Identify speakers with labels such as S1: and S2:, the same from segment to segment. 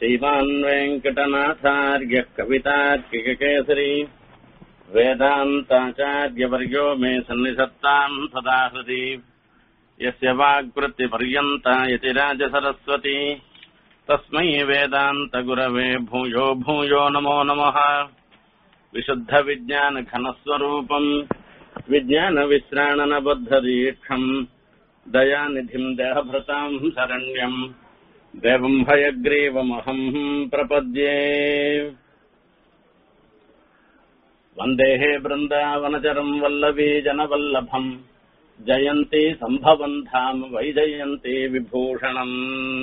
S1: श्रीमान् वेङ्कटनाथार्यः कवितार्किककेसरी वेदान्ताचार्यवर्यो मे सन्निधत्ताम् सदा हृदि यस्य वाक्वृत्तिपर्यन्ता यतिराजसरस्वती तस्मै वेदान्तगुरवे भूयो भूयो नमो नमः विशुद्धविज्ञानघनस्वरूपम् विज्ञानविश्राणनबद्धदीक्षम् दयानिधिम् देहभृताम् शरण्यम् देवम् हयग्रीवमहम् प्रपद्ये वन्देः बृन्दावनचरम् वल्लवी जनवल्लभम् जयन्ती सम्भवन् धाम वैजयन्ती விபூஷணம்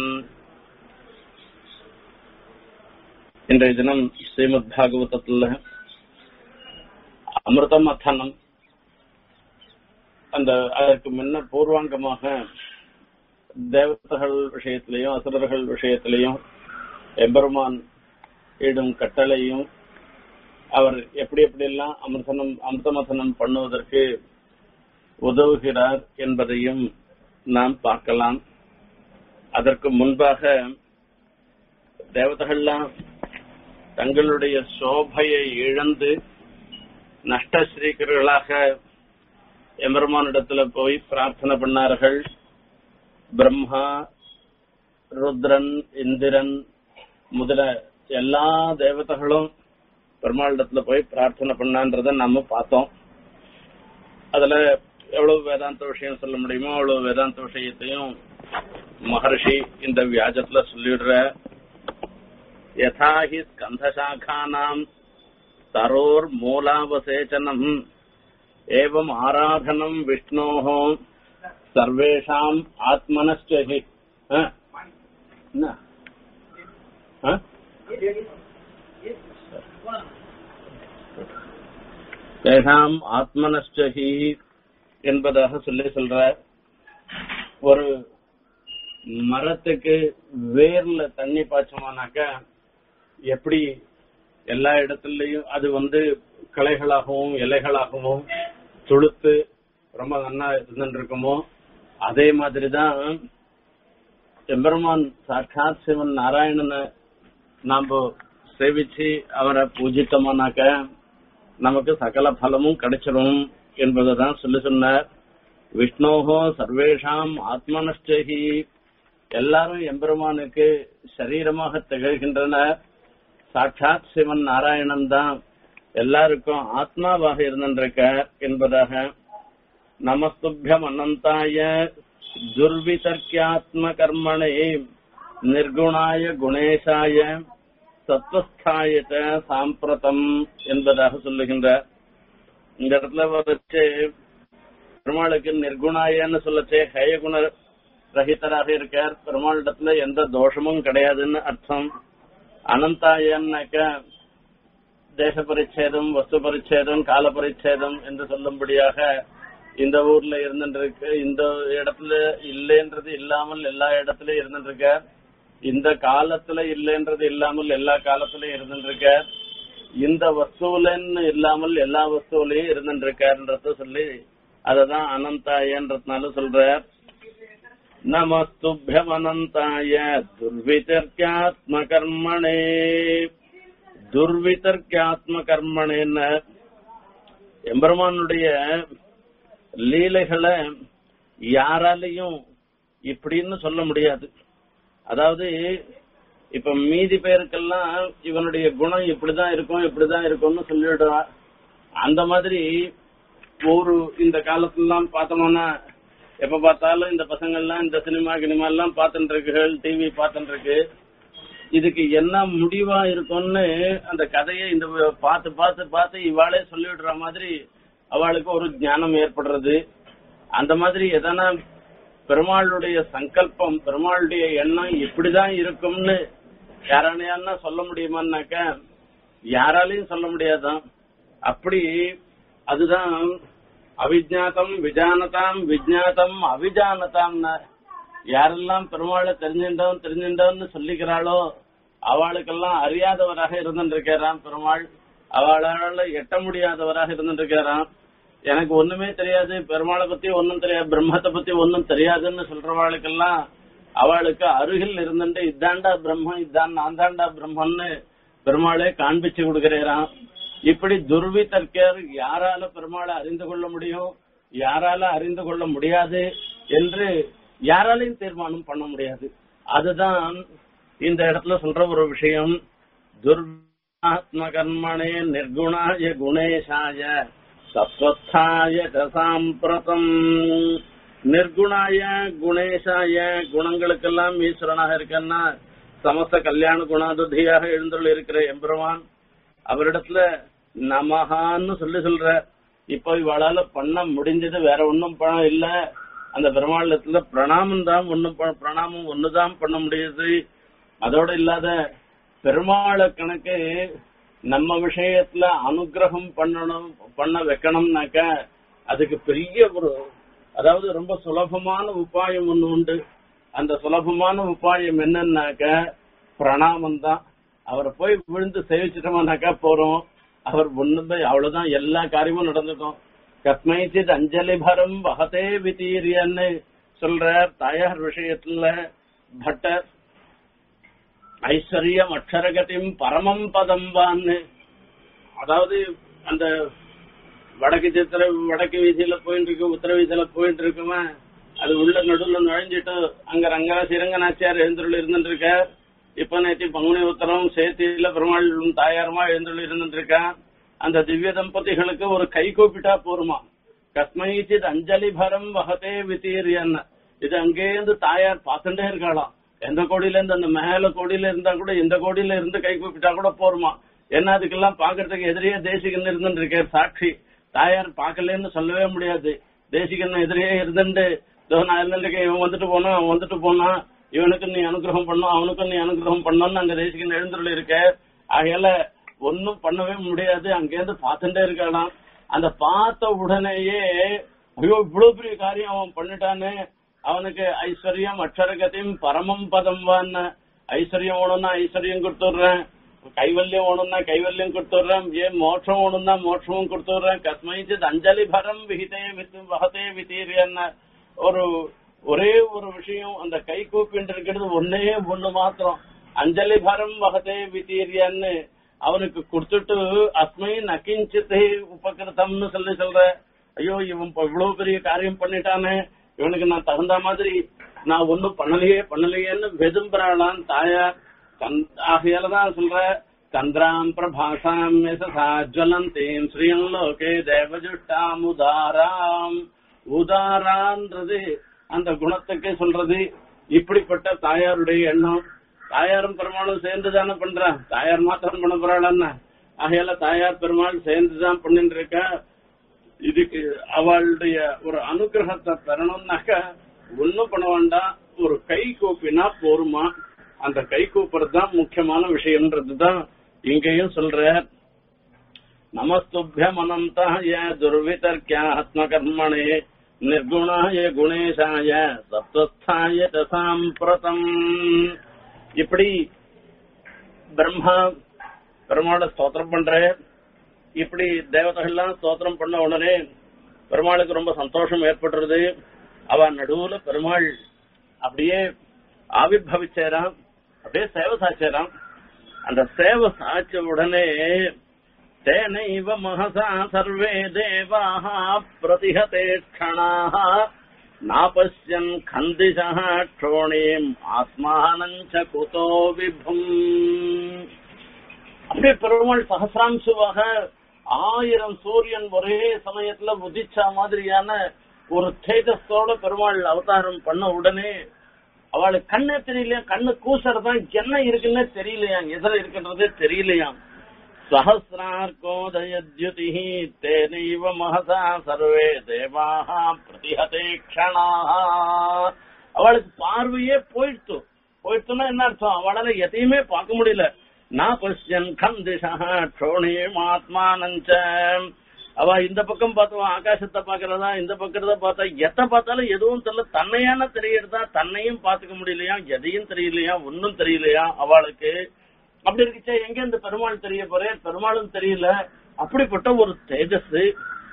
S1: இன்றைய தினம் ஸ்ரீமத் பாகவதத்துல அமிர்தம் அத்தனம் அந்த அதற்கு முன்னர் பூர்வாங்கமாக தேவதைகள் விஷயத்திலையும் அசுரர்கள் விஷயத்திலையும் எம்பெருமான் இடும் கட்டளையும் அவர் எப்படி எப்படியெல்லாம் அமிர்தனம் அமிர்தமசனம் பண்ணுவதற்கு உதவுகிறார் என்பதையும் நாம் பார்க்கலாம் அதற்கு முன்பாக தேவதைகள்லாம் தங்களுடைய சோபையை இழந்து நஷ்டஸ்ரீகர்களாக எம்பெருமானிடத்துல போய் பிரார்த்தனை பண்ணார்கள் பிரம்மா ருத்ரன் இந்திரன் முதல எல்லா தேவதைகளும் பெருமாளிடத்துல போய் பிரார்த்தனை பண்ணான்றத நாம பார்த்தோம் அதுல எவ்வளவு வேதாந்த விஷயம் சொல்ல முடியுமோ அவ்வளவு வேதாந்த விஷயத்தையும் மகர்ஷி இந்த வியாஜத்துல சொல்லிடுற யதாஹி ஸ்கந்தசாகானாம் தரோர் மூலாவசேச்சனம் ஏவம் ஆராதனம் விஷ்ணோः சர்வேஷாம் ஆத்மனஸ்டி என்ன ஆ? தேகாம் ஆத்மனஸ்டி என்பதாக சொல்லி சொல்ற ஒரு மரத்துக்கு வேர்ல தண்ணி பாய்ச்சோமானாக்க எப்படி எல்லா இடத்துலயும் அது வந்து கிளைகளாகவும் இலைகளாகவும் துளுத்து ரொம்ப நன்னா இருந்துட்டு இருக்குமோ அதே மாதிரிதான் எம்பெருமான் சாட்சாத் சிவன் நாராயணனை நாம சேவிச்சு அவரை பூஜித்தோமானாக்க நமக்கு சகல பலமும் கிடைச்சிரும் என்பதுதான் சொல்லி சொன்னார் விஷ்ணோகோ சர்வேஷாம் ஆத்மனஷ்டகி எல்லாரும் எம்பெருமானுக்கு சரீரமாக திகழ்கின்றனர் சாட்சாத் சிவன் நாராயணன் தான் எல்லாருக்கும் ஆத்மாவாக இருந்திருக்கார் என்பதாக நமஸ்துபியம் அனந்தாய துர்விதர்க்கியாத்ம கர்மணே நிர்குணாய குணேசாய சத்வஸ்தாய சாம்பிரதம் என்பதாக சொல்லுகின்றார் இந்த இடத்துல வச்சு பெருமாளுக்கு நிர்குணாயன்னு சொல்லச்சே ஹயகுண ரஹிதராக இருக்கார் பெருமாளிடத்துல எந்த தோஷமும் கிடையாதுன்னு அர்த்தம் அனந்தாயன்னாக்க தேச பரிச்சேதம் வஸ்து பரிச்சேதம் கால பரிச்சேதம் என்று சொல்லும்படியாக இந்த ஊர்ல இருந்துருக்கு இந்த இடத்துல இல்லைன்றது இல்லாமல் எல்லா இடத்துலயும் இருந்துருக்க இந்த காலத்துல இல்லைன்றது இல்லாமல் எல்லா காலத்திலயும் இருந்துருக்க இந்த வஸ்துலன்னு இல்லாமல் எல்லா வஸ்துவிலையும் இருந்துருக்காருன்றத சொல்லி அததான் அனந்தாயன்றதுனால சொல்றார் நமஸ்துபியம் அனந்தாய துர்விதர்க்கியாத்ம கர்மணே துர்விதர்க்கியாத்ம கர்மணேன்னு எம்பெருமானுடைய லீலைகளை யாராலையும் இப்படின்னு சொல்ல முடியாது அதாவது இப்ப மீதி பேருக்கெல்லாம் இவனுடைய குணம் இப்படிதான் இருக்கும் இப்படிதான் இருக்கும்னு சொல்லிடுறா அந்த மாதிரி ஒரு இந்த காலத்துலாம் பார்த்தோம்னா எப்ப பார்த்தாலும் இந்த பசங்கள்லாம் இந்த சினிமா கினிமா எல்லாம் பார்த்துட்டு இருக்குகள் டிவி பார்த்துட்டு இருக்கு இதுக்கு என்ன முடிவா இருக்கும்னு அந்த கதையை இந்த பார்த்து பார்த்து பார்த்து இவாளே சொல்லிவிடுற மாதிரி அவளுக்கு ஒரு ஞானம் ஏற்படுறது அந்த மாதிரி எதனா பெருமாளுடைய சங்கல்பம் பெருமாளுடைய எண்ணம் இப்படிதான் இருக்கும்னு யாராலையா சொல்ல முடியுமான்னாக்க யாராலையும் சொல்ல முடியாதான் அப்படி அதுதான் அவிஜாத்தம் விஜானதாம் விஜாத்தம் அவிஜானதாம்னா யாரெல்லாம் பெருமாளை தெரிஞ்சின்றோம் தெரிஞ்சின்றோம்னு சொல்லிக்கிறாளோ அவளுக்கெல்லாம் அறியாதவராக இருந்துருக்கிறான் பெருமாள் அவளால எட்ட முடியாதவராக இருந்துருக்கிறான் எனக்கு ஒண்ணுமே தெரியாது பெருமாளை பத்தி ஒன்னும் தெரியாது பிரம்மத்தை பத்தி ஒன்னும் தெரியாதுன்னு சொல்றவாளுக்கெல்லாம் அவளுக்கு அருகில் இருந்துட்டு இதாண்டா பிரம்மம் இதான் நான் தாண்டா பிரம்மன்னு பெருமாளே காண்பிச்சு கொடுக்கிறாராம் இப்படி துர்விதர்க்கர் யாரால பெருமாளை அறிந்து கொள்ள முடியும் யாரால அறிந்து கொள்ள முடியாது என்று யாராலையும் தீர்மானம் பண்ண முடியாது அதுதான் இந்த இடத்துல சொல்ற ஒரு விஷயம் துர்ஆத்ம கர்மணே நிர்குணாய குணேஷாய சத்வத்தாய ச சாம்பிரதம் நிர்குணாய குணேஷாய குணங்களுக்கெல்லாம் ஈஸ்வரனாக இருக்கன்னா சமஸ்த கல்யாண குணாதுதியாக எழுந்துள்ள இருக்கிற எம்பெருமான் அவரிடத்துல நமஹான்னு சொல்லி சொல்ற இப்போ இவளால பண்ண முடிஞ்சது வேற ஒன்னும் பணம் இல்ல அந்த பெருமாளத்துல பிரணாமம் தான் ஒண்ணு பிரணாமம் ஒண்ணுதான் பண்ண முடியுது அதோட இல்லாத பெருமாளை கணக்கு நம்ம விஷயத்துல அனுகிரகம் பண்ணணும் பண்ண வைக்கணும்னாக்க அதுக்கு பெரிய ஒரு அதாவது ரொம்ப சுலபமான உபாயம் ஒண்ணு உண்டு அந்த சுலபமான உபாயம் என்னன்னாக்க பிரணாமம் தான் அவரை போய் விழுந்து சேவிச்சிட்டோம்னாக்கா போறோம் அவர் ஒண்ணுமே அவ்வளவுதான் எல்லா காரியமும் நடந்துக்கும் கஸ்மைச்சித் அஞ்சலி பரம் வகதே விதீரியன்னு சொல்ற தாயார் விஷயத்துல பட்டர் ஐஸ்வர்யம் அக்ஷரகத்தியும் பரமம் பதம் வான்னு அதாவது அந்த வடக்கு சித்திர வடக்கு வீதியில போயிட்டு இருக்கு உத்தர வீதியில போயிட்டு இருக்குமா அது உள்ள நடுவுல நுழைஞ்சிட்டு அங்க ரங்கரா சிரங்கநாச்சியார் எழுந்துள்ள இருந்துட்டு இருக்க இப்ப நேற்று பங்குனி உத்தரம் சேத்தியில பெருமாள் தாயாருமா எழுந்துள்ள இருந்துட்டு இருக்கா அந்த திவ்ய தம்பதிகளுக்கு ஒரு கை கூப்பிட்டா போருமா கஸ்மைச்சித் அஞ்சலி பரம் வகதே வித்தீரியன் இது அங்கேருந்து தாயார் பார்த்துட்டே இருக்காளாம் எந்த கோடியில இருந்து அந்த மேல கோடியில இருந்தா கூட எந்த கோடியில இருந்து கை கூப்பிட்டா கூட போருமா ஏன்னா அதுக்கெல்லாம் பாக்குறதுக்கு எதிரியே தேசிகன் இருந்துட்டு இருக்கார் சாட்சி தாயார் பார்க்கலன்னு சொல்லவே முடியாது தேசிகன் எதிரியே இருந்துட்டு இதோ நான் இருந்திருக்கேன் இவன் வந்துட்டு போனான் அவன் வந்துட்டு போனான் இவனுக்கு நீ அனுகிரகம் பண்ணும் அவனுக்கும் நீ அனுகிரகம் பண்ணணும்னு அங்க தேசிகன் எழுந்துள்ள இருக்க ஆகையால ஒன்னும் பண்ணவே முடியாது அங்கேருந்து பார்த்துட்டே இருக்கலாம் அந்த பார்த்த உடனேயே ஐயோ இவ்வளவு பெரிய காரியம் அவன் பண்ணிட்டானே அவனுக்கு ஐஸ்வர்யம் அக்ஷரகத்தையும் பரமம் பதம் வான் ஐஸ்வர்யம் வேணும்னா ஐஸ்வர்யம் கொடுத்துடுறேன் கைவல்யம் வேணும்னா கைவல்யம் கொடுத்துடுறேன் ஏன் மோட்சம் வேணும்னா மோட்சமும் கொடுத்துடுறேன் கஸ்மைச்சித் அஞ்சலி பரம் விகிதே வித்து வகதே வித்தீரியன்னு ஒரு ஒரே ஒரு விஷயம் அந்த கை கூப்பிட்டு இருக்கிறது ஒன்னே ஒண்ணு மாத்திரம் அஞ்சலி பரம் வகதே வித்தீரியன்னு அவனுக்கு கொடுத்துட்டு அஸ்மை நக்கிஞ்சித்தே உபகிருத்தம்னு சொல்லி சொல்ற ஐயோ இவன் இப்ப இவ்வளவு பெரிய காரியம் பண்ணிட்டானே இவனுக்கு நான் தகுந்த மாதிரி நான் ஒண்ணும் பண்ணலையே பண்ணலையேன்னு வெதும்புறாளான் தாயார் ஆகையாலதான் சொல்ற சந்திராம் பிரபாசாம் யசசா ஜ்வலந்தீம் ஸ்ரீயம் லோகே தேவஜுஷ்டாம் உதாராம் உதாரான்றது அந்த குணத்துக்கு சொல்றது இப்படிப்பட்ட தாயாருடைய எண்ணம் தாயாரும் பெருமாளும் சேர்ந்து தானே பண்றான் தாயார் மாத்திரம் பண்ண போறாள் ஆகையால தாயார் பெருமாள் சேர்ந்துதான் பண்ணிட்டு இருக்கா இதுக்கு அவளுடைய ஒரு அனுகிரகத்தை பெறணும்னாக்க ஒண்ணும் பண்ண வேண்டாம் ஒரு கை கூப்பினா போருமா அந்த கை கூப்புறது தான் முக்கியமான விஷயம்ன்றதுதான் இங்கேயும் சொல்ற நமஸ்துபியம் அனந்தாய துர்விதர்க்கியாத்மகர்மணே நிர்குணாய குணேசாய சப்தஸ்தாய சாம்பிரதம் இப்படி பிரம்மா பெருமாளை ஸ்தோத்திரம் பண்ற இப்படி தேவதைகள்லாம் ஸ்தோத்திரம் பண்ண உடனே பெருமாளுக்கு ரொம்ப சந்தோஷம் ஏற்பட்டுறது அவ நடுவுல பெருமாள் அப்படியே ஆவிர்வவிச்சேராம் அப்படியே சேவை சாச்சேராம் அந்த சேவை சாச்ச உடனே தேனைவ மகசா சர்வே தேவாக பிரதிஹதே க்ஷணாக நாபஸ்யன் கந்திசா க்ஷோணீம் ஆஸ்மானஞ்ச குதோ விபும் அப்படியே பெருமாள் சகசிராம்சுவாக ஆயிரம் சூரியன் ஒரே சமயத்துல உதிச்சா மாதிரியான ஒரு தேஜஸோட பெருமாள் அவதாரம் பண்ண உடனே அவளுக்கு கண்ணே தெரியலையா கண்ணு கூசறதான் என்ன இருக்குன்னே தெரியலையா எதிர இருக்கின்றதே தெரியலையாம் சஹசிரார்கோதயுதி தேனைவ மகசா சர்வே தேவாக பிரதிஹதே க்ஷணா அவளுக்கு பார்வையே போயிடுத்து போயிடுத்துன்னா என்ன அர்த்தம் அவளால எதையுமே பார்க்க முடியல நான் பசியன் கந்திஷா க்ஷோணியம் ஆத்மானஞ்ச அவ இந்த பக்கம் பார்த்தவா ஆகாசத்தை பாக்குறதா இந்த பக்கத்தை பார்த்தா எத்த பார்த்தாலும் எதுவும் தெரியல தன்னையான தெரியறதா தன்னையும் பாத்துக்க முடியலையா எதையும் தெரியலையா ஒன்னும் தெரியலையா அவளுக்கு அப்படி இருக்குச்சா எங்க இந்த பெருமாள் தெரிய போறேன் பெருமாளும் தெரியல அப்படிப்பட்ட ஒரு தேஜஸ்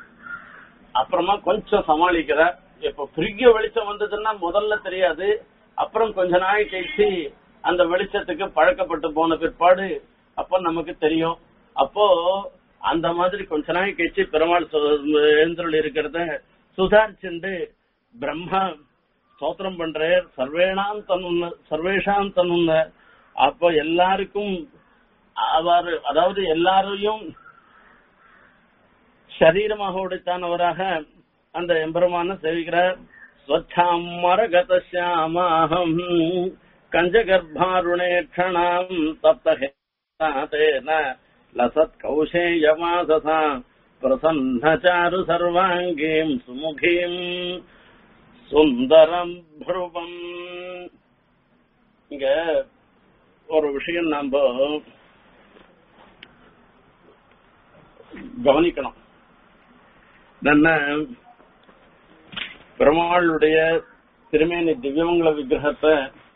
S1: அப்புறமா கொஞ்சம் சமாளிக்கிற இப்ப பெரிய வெளிச்சம் வந்ததுன்னா முதல்ல தெரியாது அப்புறம் கொஞ்ச நாள் கழிச்சு அந்த வெளிச்சத்துக்கு பழக்கப்பட்டு போன பிற்பாடு அப்ப நமக்கு தெரியும் அப்போ அந்த மாதிரி கொஞ்ச நாள் கழிச்சு பெருமாள் எழுந்தருள் இருக்கிறத சுதாரிச்சுண்டு பிரம்மா ஸ்தோத்திரம் பண்றார் சர்வேணாம் தன்னுன்ன சர்வேஷாம் தன்னுன்ன அப்போ எல்லாருக்கும் அவர் அதாவது எல்லாரையும் சரீரமாக உடைத்தானவராக அந்த எம்பெருமான சேவிக்கிறார் ஸ்வச்சாம் மரகதசியாமாஹம் கஞ்சகர்பாருணே க்ஷணாம் தப்தேன லசத் கௌசேயமாசசா பிரசன்னச்சாரு சர்வாங்கீம் சுமுகீம் சுந்தரம் புருவம் இங்க ஒரு விஷயம் நாம கவனிக்கணும் என்ன பெருமாளுடைய திருமேனி திவ்யமங்கல விக்கிரகத்தை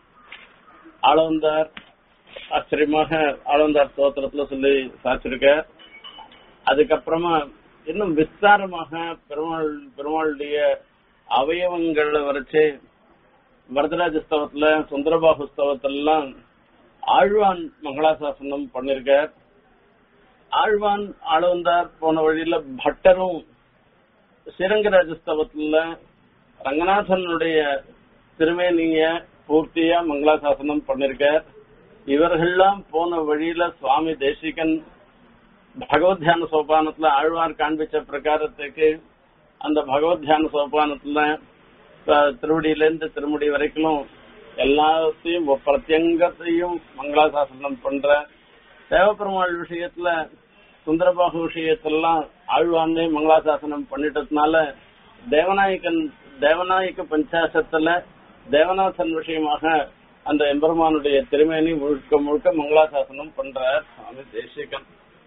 S1: ஆளவந்தார் ஆச்சரியமாக ஆளவந்தார் ஸ்தோத்திரத்துல சொல்லி சாச்சிருக்க அதுக்கப்புறமா இன்னும் விஸ்தாரமாக பெருமாள் பெருமாளுடைய அவயவங்களை வரைச்சு வரதராஜ ஸ்தவத்துல சுந்தரபாகு ஸ்தவத்திலாம் ஆழ்வான் மங்களாசாசனம் பண்ணிருக்கார் ஆழ்வான் ஆளவந்தார் போன வழியில பட்டரும் ஸ்ரீரங்கராஜ ஸ்தவத்துல ரங்கநாதனுடைய திருமேனிய பூர்த்தியா மங்களாசாசனம் பண்ணிருக்கார் இவர்கள்லாம் போன வழியில சுவாமி தேசிகன் பகவத் தியான சோபானத்துல ஆழ்வார் காண்பிச்ச பிரகாரத்துக்கு அந்த பகவத் தியான சோபானத்துல திருவடியில இருந்து திருமுடி வரைக்கும் எல்லாத்தையும் பிரத்யங்கத்தையும் மங்களாசாசனம் பண்ற தேவப்பெருமாள் விஷயத்துல சுந்தரபாகு விஷயத்தெல்லாம் ஆழ்வானே மங்களாசாசனம் பண்ணிட்டதுனால தேவநாயகன் தேவநாயக பஞ்சாசத்துல தேவநாதன் விஷயமாக அந்த எம்பெருமானுடைய திருமேனி முழுக்க முழுக்க மங்களாசாசனம் பண்ற சுவாமி தேசிகன்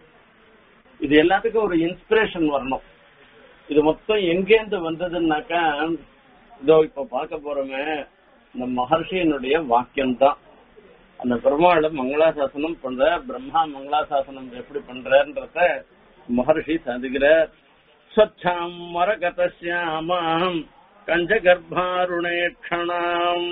S1: இது எல்லாத்துக்கும் ஒரு இன்ஸ்பிரேஷன் வரணும் இது மொத்தம் எங்கேருந்து வந்ததுன்னாக்கா இதோ இப்ப பார்க்க போறோமே இந்த மகர்ஷியினுடைய வாக்கியம் தான் அந்த பெருமாள மங்களாசாசனம் பண்ற பிரம்மா மங்களாசாசனம் எப்படி பண்றன்றத மகர்ஷி சாதிக்கிற ஸ்வச்சாம் மரகதசியாமாம் கஞ்ச கர்ப்பாருணே க்ஷணாம்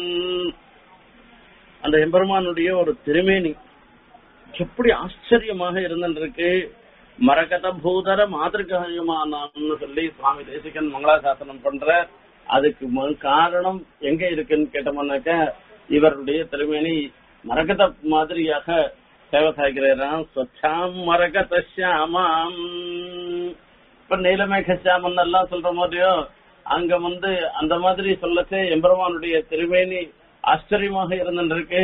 S1: அந்த எம்பெருமானுடைய ஒரு திருமேனி எப்படி ஆச்சரியமாக இருந்துருக்கு மரகத பூதர மாதிருகமானு சொல்லி சுவாமி தேசிகன் மங்களாசாசனம் பண்ற அதுக்கு காரணம் எங்க இருக்குன்னு கேட்டோம்னாக்க இவருடைய திருமேனி மரகத மாதிரியாக சேவை சாய்கிறாராம் சொச்சாம் மரகத சியாமாம் இப்ப நீலமேக சியாமன் எல்லாம் சொல்ற மாதிரியோ அங்க வந்து அந்த மாதிரி சொல்லச்சே எம்பெருமானுடைய திருமேனி ஆச்சரியமாக இருந்துருக்கு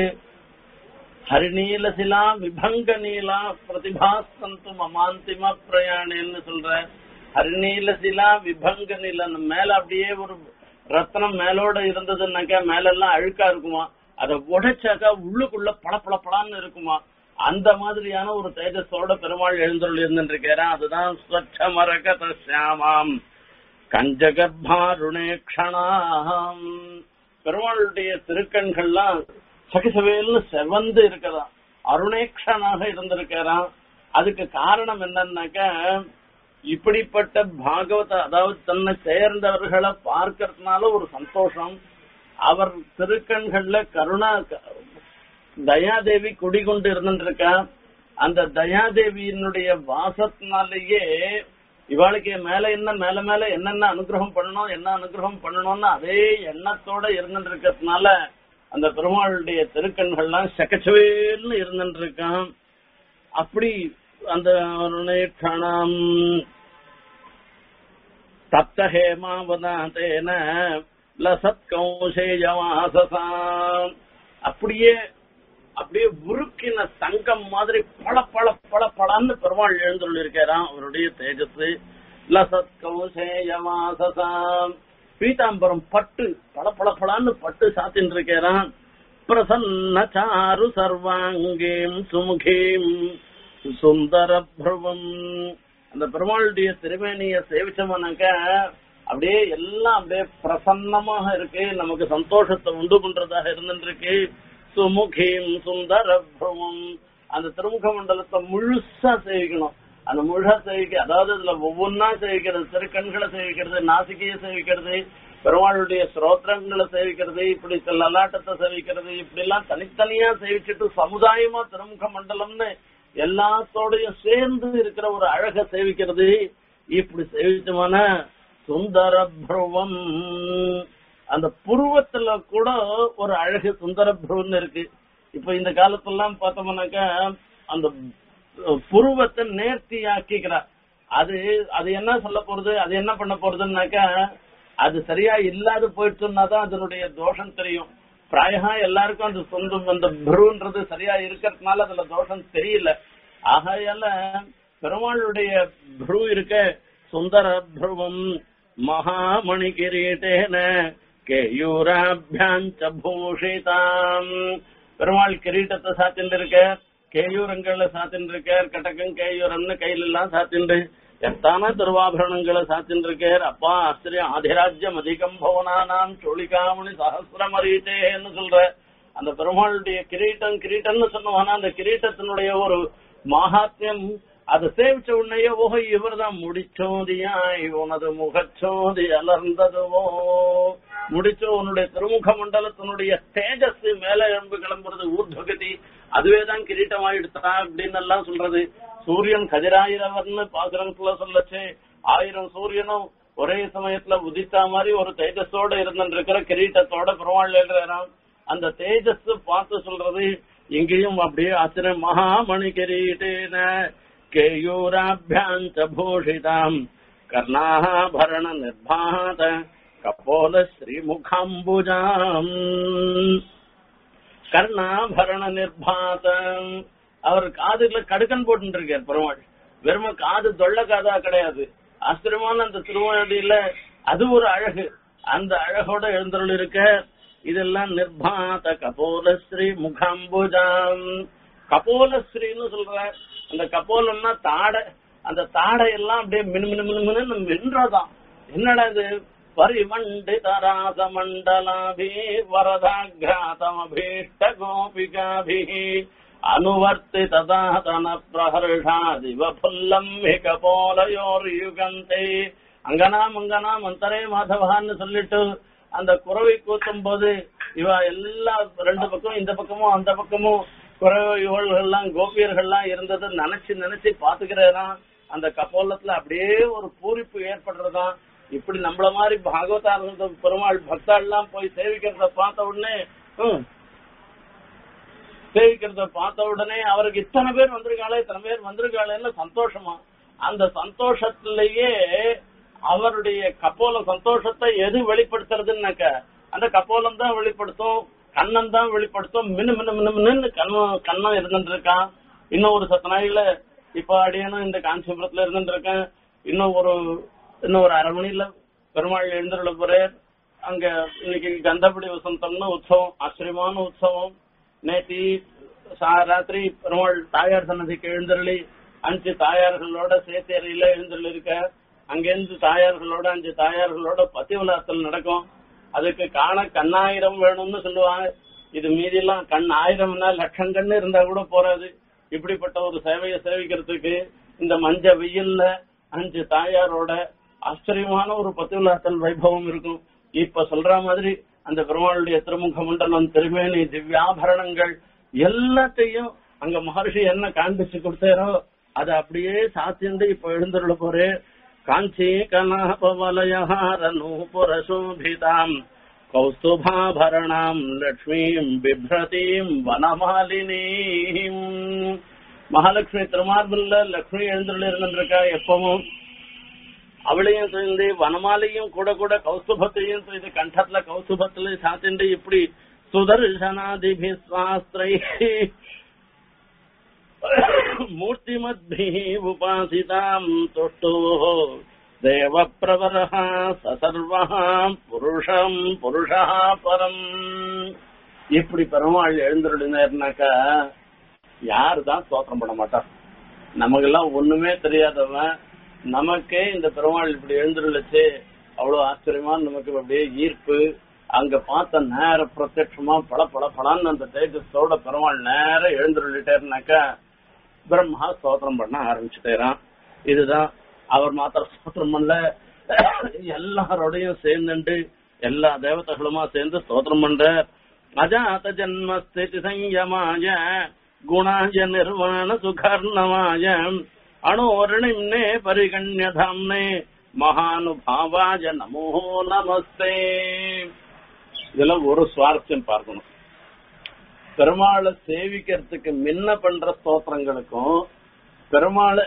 S1: ஹரிநீல சிலா விபங்க நீலா பிரதிபாசந்து மமாந்திம பிரயாணேன்னு சொல்ற ஹரிநீல சிலா விபங்க நீல மேல அப்படியே ஒரு ரத்னம் மேலோட இருந்ததுன்னாக்கா மேலெல்லாம் அழுக்கா இருக்குமா அதை உடைச்சாக்கா உள்ளுக்குள்ள பளபளபளான்னு இருக்குமா அந்த மாதிரியான ஒரு தேஜஸோட பெருமாள் எழுந்தருள் இருந்துருக்கிறான் அதுதான் ஸ்வச்ச மரகத சியாமாம் கஞ்சகர்பாருணே க்ஷணாம் பெருமாளுடைய திருக்கண்கள்லாம் சகிசவேல்னு செவந்து இருக்கிறான் அருணேக்ஷனாக இருந்திருக்கிறான் அதுக்கு காரணம் என்னன்னாக்க இப்படிப்பட்ட பாகவத அதாவது தன்னை சேர்ந்தவர்களை பார்க்கறதுனால ஒரு சந்தோஷம் அவர் திருக்கண்கள்ல கருணா தயாதேவி குடிகொண்டு இருந்துருக்கா அந்த தயாதேவியினுடைய வாசத்தினாலேயே இவாளுக்கு மேல என்ன மேல மேல என்னென்ன அனுகிரகம் பண்ணணும் என்ன அனுகிரகம் பண்ணணும்னு அதே எண்ணத்தோட இருந்துட்டு இருக்கிறதுனால அந்த பெருமாளுடைய திருக்கண்கள்லாம் சக்கச்சவேல்னு இருந்துட்டு இருக்கான் அப்படி அந்த கணம் தப்த ஹேமாவதாதேன லசத் கௌசேயவாசசாம் அப்படியே அப்படியே உருக்கின தங்கம் மாதிரி பள பள பள பளன்னு பெருமாள் எழுந்துள்ள இருக்கிறான் அவருடைய தேஜஸ் லசத் கௌசேயவாசசாம் பீதாம்பரம் பட்டு பள பள பளான்னு பட்டு சாத்தின்னு இருக்கிறான் பிரசன்ன சாரு சர்வாங்கீம் சுமுகீம் சுந்தர பிரபம் அந்த பெருமாளுடைய திருமேனிய சேவிச்சோம்னாக்க அப்படியே எல்லாம் அப்படியே பிரசன்னமாக இருக்கு நமக்கு சந்தோஷத்தை உண்டு பண்றதாக இருந்துருக்கு சுமுகீம் சுந்தர பிரமம் அந்த திருமுக மண்டலத்தை முழுசா சேவிக்கணும் அந்த முழுசா சேவிக்க அதாவது அதுல ஒவ்வொன்னா சேவிக்கிறது திருக்கண்களை சேவிக்கிறது நாசிகையை சேவிக்கிறது பெருமாளுடைய ஸ்ரோத்திரங்களை சேவிக்கிறது இப்படி சில லலாட்டத்தை சேவிக்கிறது இப்படி எல்லாம் தனித்தனியா சேவிச்சுட்டு சமுதாயமா திருமுக மண்டலம்னு எல்லாத்தோடையும் சேர்ந்து இருக்கிற ஒரு அழக சேவிக்கிறது இப்படி சேவிச்சோம்னா சுந்தர புருவம் அந்த புருவத்துல கூட ஒரு அழகு சுந்தர புருவம்னு இருக்கு இப்ப இந்த காலத்துலாம் பார்த்தோம்னாக்கா அந்த புருவத்தை நேர்த்தி ஆக்கிக்கிறார் அது அது என்ன சொல்ல போறது அது என்ன பண்ண போறதுன்னாக்கா அது சரியா இல்லாத போயிடுச்சுன்னாதான் அதனுடைய தோஷம் தெரியும் பிராயகா எல்லாருக்கும் அந்த சொந்தம் அந்த புருன்றது சரியா இருக்கிறதுனால அதுல தோஷம் தெரியல ஆகையால பெருமாளுடைய புரு இருக்க சுந்தர புருவம் மகாமணி கிரீட்டேன கேயூராபியாஞ்ச பூஷிதாம் பெருமாள் கிரீட்டத்தை சாத்தின்னு இருக்க கேயூரங்களை சாத்தின்னு இருக்கார் கட்டகம் கேயூரம்னு கையில எல்லாம் சாத்தின்று எத்தான திருவாபரணங்களை சாத்தின்னு இருக்கார் அப்பா ஆச்சரியம் ஆதிராஜ்யம் அதிகம் பவனானாம் சோழிகாமணி சகசிரமரீட்டேன்னு சொல்ற அந்த பெருமாளுடைய கிரீட்டம் கிரீட்டம்னு சொன்னவானா அந்த கிரீட்டத்தினுடைய ஒரு மகாத்மியம் அதை சேவிச்ச உடனேயே ஓஹோ இவர்தான் முடிச்சோதியாய் உனது முகச்சோதி அலர்ந்ததுவோ முடிச்சோ உன்னுடைய திருமுக மண்டலத்தினுடைய தேஜஸ் மேல எழும்பு கிளம்புறது ஊர்துவகதி அதுவே தான் கிரீட்டமாயிடுத்தா அப்படின்னு எல்லாம் சொல்றது சூரியன் கதிராயிரவர்னு பாசுரத்துல சொல்லச்சு ஆயிரம் சூரியனும் ஒரே சமயத்துல உதித்தா மாதிரி ஒரு தேஜஸோட இருந்துருக்கிற கிரீட்டத்தோட பெருமாள் எழுறாராம் அந்த தேஜஸ் பார்த்து சொல்றது இங்கேயும் அப்படியே ஆச்சரியம் மகாமணி கிரீட்டேன கேயூராபியாஞ்ச பூஷிதாம் கர்ணாபரண நிர்பாத கபோல ஸ்ரீமுகாம்புஜாம் கர்ணாபரண நிர்பாதம் அவர் காதுல கடுக்கன் போட்டு இருக்கார் பெருமாள் வெறும காது தொள்ள காதா கிடையாது ஆச்சரியமான அந்த திருவாடியில அது ஒரு அழகு அந்த அழகோட எழுந்தருள் இருக்க இதெல்லாம் நிர்பாத கபோலஸ்ரீ முகாம்புஜாம் கபோலஸ்ரீன்னு சொல்ற அந்த கபோலம்னா தாடை அந்த தாடை எல்லாம் அப்படியே மினு மினு மினு மினு மின்றதாம் என்னடா இது பரிமண்டித ராசமண்டலாபி வரதாகிராதமபீஷ்ட கோபிகாபி அனுவர்த்தி ததாதன பிரஹர்ஷாதிவ புல்லம் கபோலயோர் யுகந்தே அங்கனா மங்கனா மந்தரே மாதவான்னு சொல்லிட்டு அந்த குறவை கூத்தும் போது இவ எல்லா ரெண்டு பக்கமும் இந்த பக்கமும் அந்த பக்கமும் குறவைகள்லாம் கோபியர்கள்லாம் இருந்தது நினைச்சு நினைச்சு பாத்துக்கிறேனா அந்த கப்போலத்துல அப்படியே ஒரு பூரிப்பு ஏற்படுறதா இப்படி நம்மள மாதிரி பாகவதார பெருமாள் பக்தாள்லாம் போய் சேவிக்கிறத பார்த்த உடனே ஹம், சேவிக்கிறத பார்த்த உடனே அவருக்கு இத்தனை பேர் வந்திருக்காளே இத்தனை பேர் வந்திருக்காளேன்னு சந்தோஷமா அந்த சந்தோஷத்திலேயே அவருடைய கப்போல சந்தோஷத்தை எது வெளிப்படுத்துறதுன்னாக்க அந்த கப்போலம் தான் வெளிப்படுத்தும் கண்ணன் தான் வெளிப்படுத்தும் மினு மினு மினு மின்னு கண்ணம் கண்ணம் இருந்துட்டு இருக்கான் இன்னும் ஒரு சத்த நாயில இப்ப அடியானும் இந்த காஞ்சிபுரத்துல இருந்துட்டு இருக்கேன் இன்னும் ஒரு இன்னும் ஒரு அரை மணில பெருமாள் எழுந்துள்ள போறார் அங்க இன்னைக்கு கந்தபடி வசந்தம்னு உற்சவம் ஆச்சரியமான உற்சவம் நேத்தி சா- ராத்திரி பெருமாள் தாயார் சன்னதிக்கு எழுந்தருளி அஞ்சு தாயார்களோட சேத்தேரியில எழுந்தருள் இருக்க அங்கிருந்து தாயார்களோட அஞ்சு தாயார்களோட பத்திவிழாத்தல் நடக்கும் அதுக்கு காண கண்ணாயிரம் வேணும்னு சொல்லுவாங்க இது மீதியெல்லாம் கண் ஆயிரம்னா லட்சம் கண்ணு இருந்தா கூட போறாது இப்படிப்பட்ட ஒரு சேவையை சேவிக்கிறதுக்கு இந்த மஞ்ச வெயில்ல அஞ்சு தாயாரோட ஆச்சரியமான ஒரு பத்திவிழாத்தல் வைபவம் இருக்கும் இப்ப சொல்ற மாதிரி அந்த பெருமாளுடைய திருமுக மண்டலம் திருமேனி திவ்யாபரணங்கள் எல்லாத்தையும் அங்க மகர்ஷி என்ன காண்பிச்சு கொடுத்தாரோ அதை அப்படியே சாத்திண்டு இப்ப எழுந்துள்ள போறே காஞ்சி கலாபவலயஹார நூபுர சோபிதாம் கௌஸ்துபாபரணாம் லக்ஷ்மீம் பிப்ரதீம் வனமாலினீம் மகாலட்சுமி திருமார்பில்ல லக்ஷ்மி எழுந்துள்ள இருந்திருக்கா எப்பவும் அவளையும் சேர்ந்து வனமாலையும் கூட கூட கௌஸ்துபத்தையும் செய்து கண்டத்துல கௌஸ்துபத்துல சாத்திண்டு இப்படி சுதர்சனாதிபி சுவாஸ்திரை மூர்த்திமத்பிः உபாசிதாம் துஷ்டோः தேவப்பிரவரः ச சர்வः புருஷம் புருஷா பரம் இப்படி பெருமாள் எழுந்துருளினார்னாக்கா யாரு தான் ஸ்தோத்திரம் பண்ண மாட்டார் நமக்கெல்லாம் ஒண்ணுமே தெரியாதவன் நமக்கே இந்த பெருமாள் இப்படி எழுந்துருளுச்சு அவ்வளவு ஆச்சரியமா நமக்கு அப்படியே ஈர்ப்பு அங்க பார்த்த நேர பிரத்யட்சமா பல பல பலான்னு அந்த தேஜஸோட பெருமாள் நேர எழுந்துருளிட்டேருனாக்கா பிரம்மா ஸ்தோத்திரம் பண்ண ஆரம்பிச்சுட்டேரான் இதுதான் அவர் மாத்திரம் ஸ்தோத்திரம் பண்ணல எல்லாரோடையும் சேர்ந்துட்டு எல்லா தேவதைகளுமா சேர்ந்து ஸ்தோத்திரம் பண்ற அஜாத ஜன்மஸ்திதி சஞ்சமாய குணாய நிர்வாண சுகர்ணமாய அணோரணிம்னே பரிகண்யதாம்னே மகானுபாவாய நமோ நமஸ்தே இதெல்லாம் ஒரு சுவாரஸ்யம் பார்க்கணும் பெருமாளை சேவிக்கிறதுக்கு முன்ன பண்ற ஸ்தோத்திரங்களுக்கும் பெருமாளை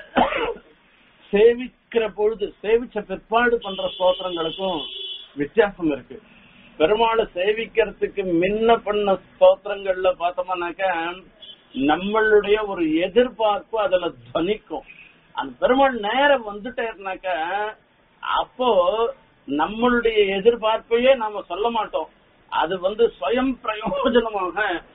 S1: சேவிக்கிற பொழுது சேவிச்ச பிற்பாடு பண்ற ஸ்தோத்திரங்களுக்கும் வித்தியாசம் இருக்கு பெருமாளை சேவிக்கிறதுக்கு முன்ன பண்ண ஸ்தோத்திரங்கள்ல பார்த்தோம்னாக்க நம்மளுடைய ஒரு எதிர்பார்ப்பு அதுல துவனிக்கும் அந்த பெருமாள் நேரம் வந்துட்டேனாக்க அப்போ நம்மளுடைய எதிர்பார்ப்பையே நாம சொல்ல மாட்டோம் அது வந்து ஸ்வயம் பிரயோஜனமாக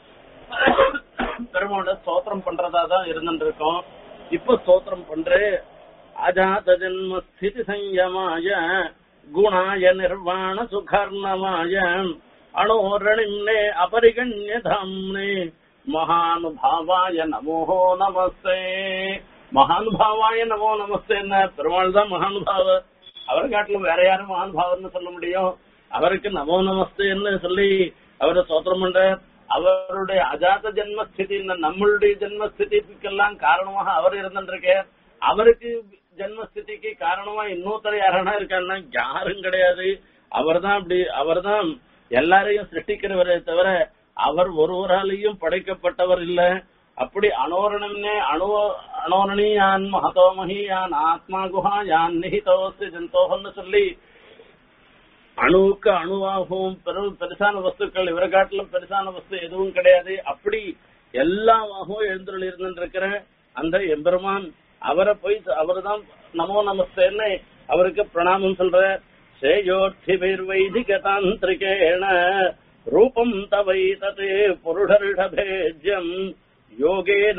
S1: பெருமாளை ஸ்தோத்திரம் பண்றதா தான் இருந்துட்டு இருக்கோம் இப்ப ஸ்தோத்திரம் பண்றே அஜாத ஜன்ம ஸ்திதி சஞ்சமாய குணாய நிர்வாண சுகர்ணமாய அணோரணிம்னே அபரிகண்யதாம்னே மகானுபாவாய நமோ நமஸ்தே மகானுபாவாய நமோ நமஸ்தேன்னா பெருமாள் தான் மகானுபாவர் அவரை காட்டிலும் வேற யாரும் மகானுபாவர்னு சொல்ல முடியும் அவருக்கு நமோ நமஸ்தேன்னு சொல்லி அவரை சோத்திரம் பண்ற அவருடைய அஜாத ஜென்மஸ்திதி நம்மளுடைய ஜென்மஸ்திதிக்கெல்லாம் காரணமாக அவர் இருந்துருக்கார் அவருக்கு ஜென்மஸ்திதிக்கு காரணமா இன்னொருத்தர் யாரானா இருக்காருன்னா யாரும் கிடையாது அவர்தான் அப்படி அவர்தான் எல்லாரையும் சிருஷ்டிக்கிறவரே தவிர அவர் ஒருவராலையும் படைக்கப்பட்டவர் இல்ல அப்படி அனோரணம்னே அணு அனோரணி யான் மகதோமஹி யான் ஆத்மா குஹா யான் நிஹிதோஸ்து ஜந்தோகம்னு சொல்லி அணுவுக்கு அணுவாகவும் பெரும் பெருசான வஸ்துக்கள் இவரை காட்டிலும் பெருசான வஸ்து எதுவும் கிடையாது அப்படி எல்லாமாகவும் எழுந்துள்ள இருந்திருக்கிற அந்த எம்பெருமான் அவரை போய் அவர்தான் நமோ நமஸ்தேன்னு அவருக்கு பிரணாமம் சொல்ற சேயோர்த்திபிர் வைதிக தாந்திரிகேண ரூபம் தவை ததே புருடரிடபேஜ்யம் யோகேன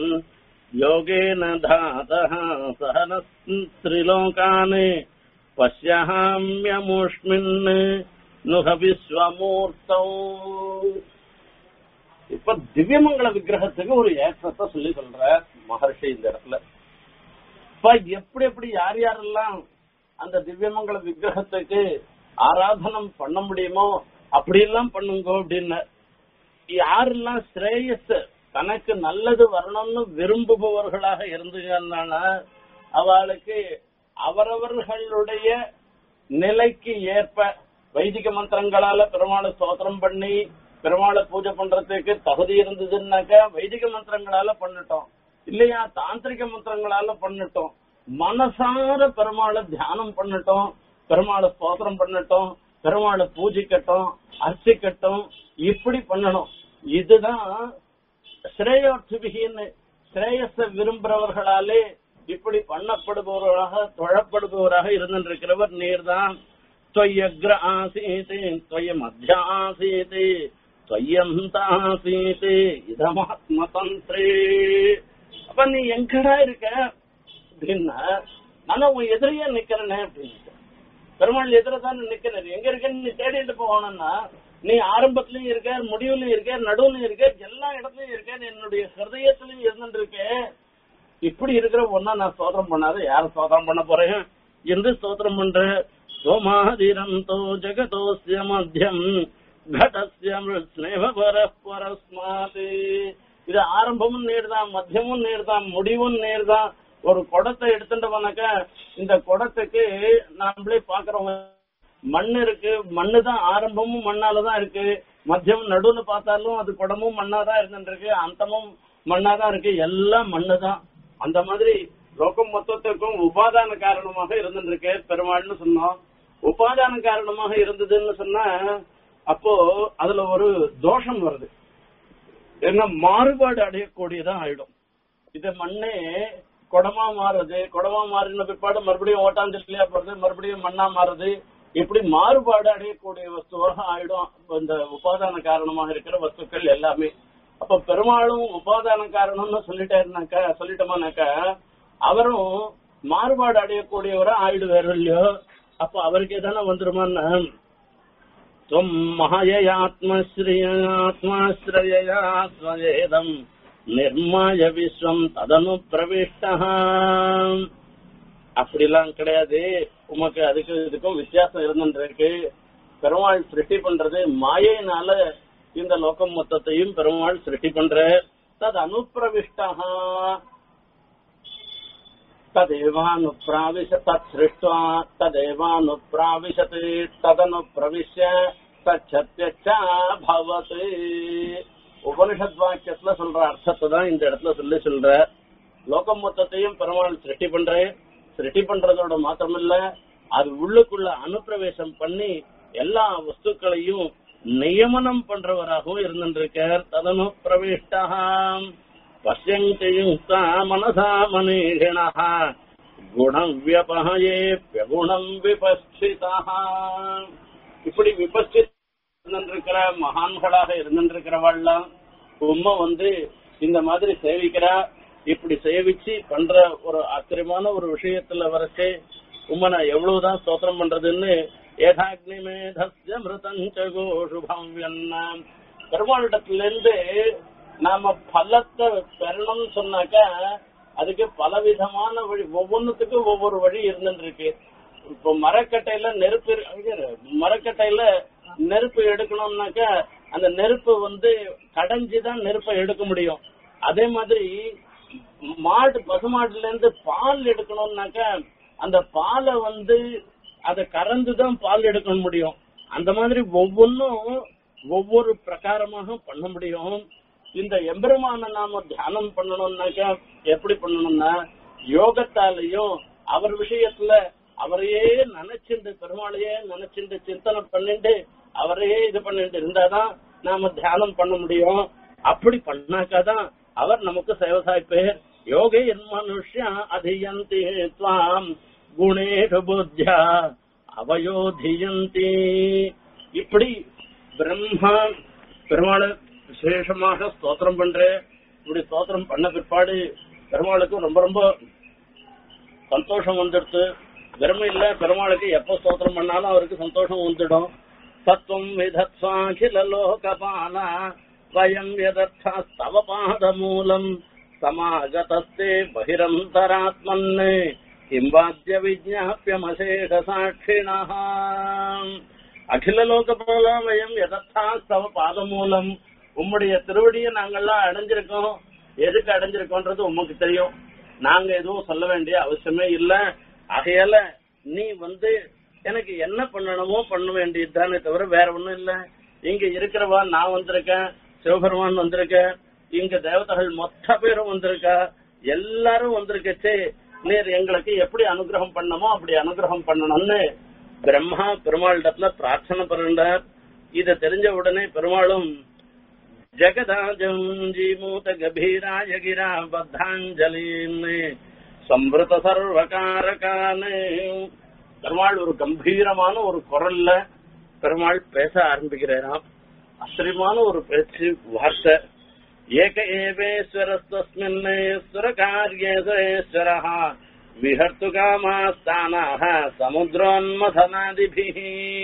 S1: யோகேன தாதः சஹன திரிலோகான் பசியாமியமுஷ்மின் நுக விஸ்வமூர்த்தௌ இப்ப திவ்யமங்கல விக்கிரகத்துக்கு ஒரு ஏற்றத்தை சொல்லி சொல்ற மகர்ஷி இந்த இடத்துல இப்ப எப்படி எப்படி யார் யாரெல்லாம் அந்த திவ்யமங்கல விக்கிரகத்துக்கு ஆராதனம் பண்ண முடியுமோ அப்படி எல்லாம் பண்ணுங்க அப்படின்னு யாரெல்லாம் ஸ்ரேயஸ் தனக்கு நல்லது வரணும்னு விரும்புபவர்களாக இருந்துங்கன்னா அவளுக்கு அவரவர்களுடைய நிலைக்கு ஏற்ப வைதிக மந்திரங்களால பெருமாளை ஸ்தோத்திரம் பண்ணி பெருமாளை பூஜை பண்றதுக்கு தகுதி இருந்ததுன்னாக்கா வைதிக மந்திரங்களால பண்ணட்டும் இல்லையா தாந்திரிக மந்திரங்களால பண்ணட்டும் மனசார பெருமாளை தியானம் பண்ணட்டும் பெருமாளை ஸ்தோத்திரம் பண்ணட்டும் பெருமாளை பூஜிக்கட்டும் அர்ச்சிக்கட்டும் இப்படி பண்ணணும் இதுதான் ஸ்ரேயோட்சுபிகின்னு ஸ்ரேயஸ விரும்புறவர்களாலே இப்படி பண்ணப்படுபவர்களாக தொழப்படுபவராக இருந்திருக்கிறவர் நீர்தான் त्वय्यग्र आसीत् त्वय्यमध्य आसीत् त्वय्यन्त ஆசீத் இதமாத்மதந்திரே அப்ப நீ எங்கடா இருக்க அப்படின்னா நான் உன் எதிரியே நிக்கிறேனே அப்படின்னு பெருமாள் எதிர தான் நிக்கிறேன் எங்க இருக்கேன்னு நீ தேடிட்டு போகணும்னா நீ ஆரம்பத்திலயும் இருக்க முடிவுலயும் இருக்க நடுவுலயும் இருக்க எல்லா இடத்துலயும் இருக்க என்னுடைய ஹிருதயத்திலயும் இருந்துட்டு இருக்க இப்படி இருக்கிற ஒன்னா நான் சோதனம் பண்ணாத யார சோதனம் பண்ண போறேன் என்று சோதனம் பண்ற சோமாதிரந்தோ ஜெகதோஸ்ய மத்தியம் கடஸ்ய ஸ்னேக பரஸ்மாத் இது ஆரம்பமும் நேர்தான் மத்தியமும் நேர்தான் முடிவும் நேர்தான் ஒரு குடத்தை எடுத்துட்டு போனாக்க இந்த குடத்துக்கு நாமளே பாக்குறோம் மண் இருக்கு மண்ணு தான் ஆரம்பமும் மண்ணாலதான் இருக்கு மத்தியம் நடுவுல பார்த்தாலும் அது குடமும் மண்ணா தான் இருந்துருக்கு அந்தமும் மண்ணா தான் இருக்கு எல்லாம் மண்ணு தான் அந்த மாதிரி லோகம் மொத்தத்துக்கும் உபாதான காரணமாக இருந்துருக்கு பெருமாள்னு சொன்னோம் உபாதான காரணமாக இருந்ததுன்னு சொன்னா அப்போ அதுல ஒரு தோஷம் வருது என்ன மாறுபாடு அடையக்கூடியதா ஆயிடும் இது மண்ணே குடமா மாறுது குடமா மாறின பிற்பாடு மறுபடியும் ஓட்டாஞ்சலியா போறது மறுபடியும் மண்ணா மாறுது இப்படி மாறுபாடு அடையக்கூடிய வஸ்துவாக ஆயிடும் இந்த உபாதான காரணமாக இருக்கிற வஸ்துக்கள் எல்லாமே அப்ப பெருமாளும் உபாதான காரணம்னு சொல்லிட்டாருனாக்கா சொல்லிட்டோமானாக்கா அவரும் மாறுபாடு அடையக்கூடியவரா ஆயிடுவாரு இல்லையோ அப்ப அவருக்கு எதான வந்துருமான்னா त्वम् महययात्मश्रियात्माश्रयया स्वयेदम् நிர்மாய விஸ்வம் ததனு பிரவிஷ்டா அப்படிலாம் கிடையாது உமக்கு அதுக்கு இதுக்கும் வித்தியாசம் இருந்துருக்கு பெருமாள் சிருஷ்டி பண்றது மாயையினால இந்த லோகம் மொத்தத்தையும் பெருமாள் சிருஷ்டி பண்ற தது அனுப்பிரவிஷ்டா तदेवानुप्राविश तत् सृष्ट्वा तदेवानुप्राविशत् तदनुप्रविश्य தச்சத்யச்சாபவத் உபனிஷத் வாக்கியத்துல சொல்ற அர்த்தத்தை தான் இந்த இடத்துல சொல்லி சொல்ற லோகம் மொத்தத்தையும் பெருமாள் சிருஷ்டி பண்றேன் சிருஷ்டி பண்றதோட மாத்திரமில்ல அது உள்ளுக்குள்ள அனுப்பிரவேசம் பண்ணி எல்லா வஸ்துக்களையும் நியமனம் பண்றவராகவும் இருந்திருக்கார் ததனு பிரவிஷ்டாம் பசியந்தி யுக்தா மனசா மனீஷிணா குணம் வியபகயேப்யகுணம் விபஸ்திதா இப்படி விபஸ்தித் இருந்திருக்கிற மகான்களாக இருந்திருக்கிறவாள்லாம் உம்மை வந்து இந்த மாதிரி சேவிக்கிறா இப்படி சேவிச்சு பண்ற ஒரு ஆச்சரியமான ஒரு விஷயத்துல வரைச்சு உம்மை நான் எவ்வளவுதான் ஸ்தோத்திரம் பண்றதுன்னு ஏதாக்னி மேதஸ்ய மிருதஞ்ச கோஷுபம் பெருமாளிடத்துல இருந்து நாம பலத்தை பெறணும்னு சொன்னாக்கா அதுக்கு பலவிதமான வழி ஒவ்வொன்றுத்துக்கும் ஒவ்வொரு வழி இருந்துட்டு இருக்கு இப்போ மரக்கட்டையில நெருப்பு இரு- இரு, மரக்கட்டையில நெருப்பு எடுக்கணும்னாக்கா அந்த நெருப்பு வந்து கடைஞ்சுதான் நெருப்பை எடுக்க முடியும் அதே மாதிரி மாடு பசுமாட்டுல இருந்து பால் எடுக்கணும்னாக்கா அந்த பாலை வந்து அதை கறந்துதான் பால் எடுக்க முடியும் அந்த மாதிரி ஒவ்வொன்றும் ஒவ்வொரு பிரகாரமாக பண்ண முடியும் இந்த எம்பெருமான நாம தியானம் பண்ணணும்னாக்கா எப்படி பண்ணணும்னா யோகத்தாலையும் அவர் விஷயத்துல அவரையே நினைச்சுண்டு பெருமாளையே நினைச்சுண்டு சிந்தனை பண்ணிட்டு அவரையே இது பண்ணிட்டு இருந்தாதான் நாம தியானம் பண்ண முடியும் அப்படி பண்ணாக்காதான் அவர் நமக்கு சேவை சாய்ப்பேர் யோகே என் மனுஷ்யா அதியந்தி துவாம் குணேஷு புத்தியா அவயோதியந்தி இப்படி பிரம்மா பெருமாளை விசேஷமாக ஸ்தோத்திரம் பண்றேன் இப்படி ஸ்தோத்திரம் பண்ண பிற்பாடு பெருமாளுக்கு ரொம்ப ரொம்ப சந்தோஷம் வந்துடுத்து வெறுமை இல்ல பெருமாளுக்கு எப்ப ஸ்தோத்திரம் பண்ணாலும் அவருக்கு சந்தோஷம் வந்துடும் தத்துவம் விதத்வாகில லோகபால வயம் யதர்த்தா ஸ்தவ பாத மூலம் சமாகதஸ்தே பகிரந்தராத்மன் கிம்பாத்திய விஜாபியமசேஷ சாட்சிணா அகில லோகபால வயம் யதர்த்தா ஸ்தவ பாத மூலம் உம்முடைய திருவடியை நாங்கெல்லாம் அடைஞ்சிருக்கோம் எதுக்கு அடைஞ்சிருக்கோன்றது உமக்கு தெரியும் நாங்க எதுவும் சொல்ல வேண்டிய அவசியமே இல்ல ஆகையால நீ வந்து எனக்கு என்ன பண்ணணுமோ பண்ண வேண்டியதுதானே தவிர வேற ஒண்ணும் இல்ல இங்க இருக்கிறவா நான் வந்திருக்கேன் சிவபெருமான் வந்திருக்கேன் இங்க தேவதைகள் மொத்த பேரும் வந்திருக்கா எல்லாரும் வந்திருக்கச்சே நீர் எங்களுக்கு எப்படி அனுகிரகம் பண்ணமோ அப்படி அனுகிரகம் பண்ணணும்னு பிரம்மா பெருமாளிடத்துல பிரார்த்தனை பண்ணுறார் இத தெரிஞ்ச உடனே பெருமாளும் ஜகதாஜம் ஜீமூத கபீராய கிரா பத்தாஞ்சலின் சம்பிருத சர்வகாரகானே பெருமாள் ஒரு கம்பீரமான ஒரு குரல்ல பெருமாள் பேச ஆரம்பிக்கிறாராம் ஆச்சரியமான ஒரு பேச்சு வார்த்தை ஏக ஏவேஸ்வரஸ்தஸ்மின் சுரகாரியேஸ்வர விஹர்த்து காமாஸ்தானாக சமுத்திரோன்மதனாதிபிः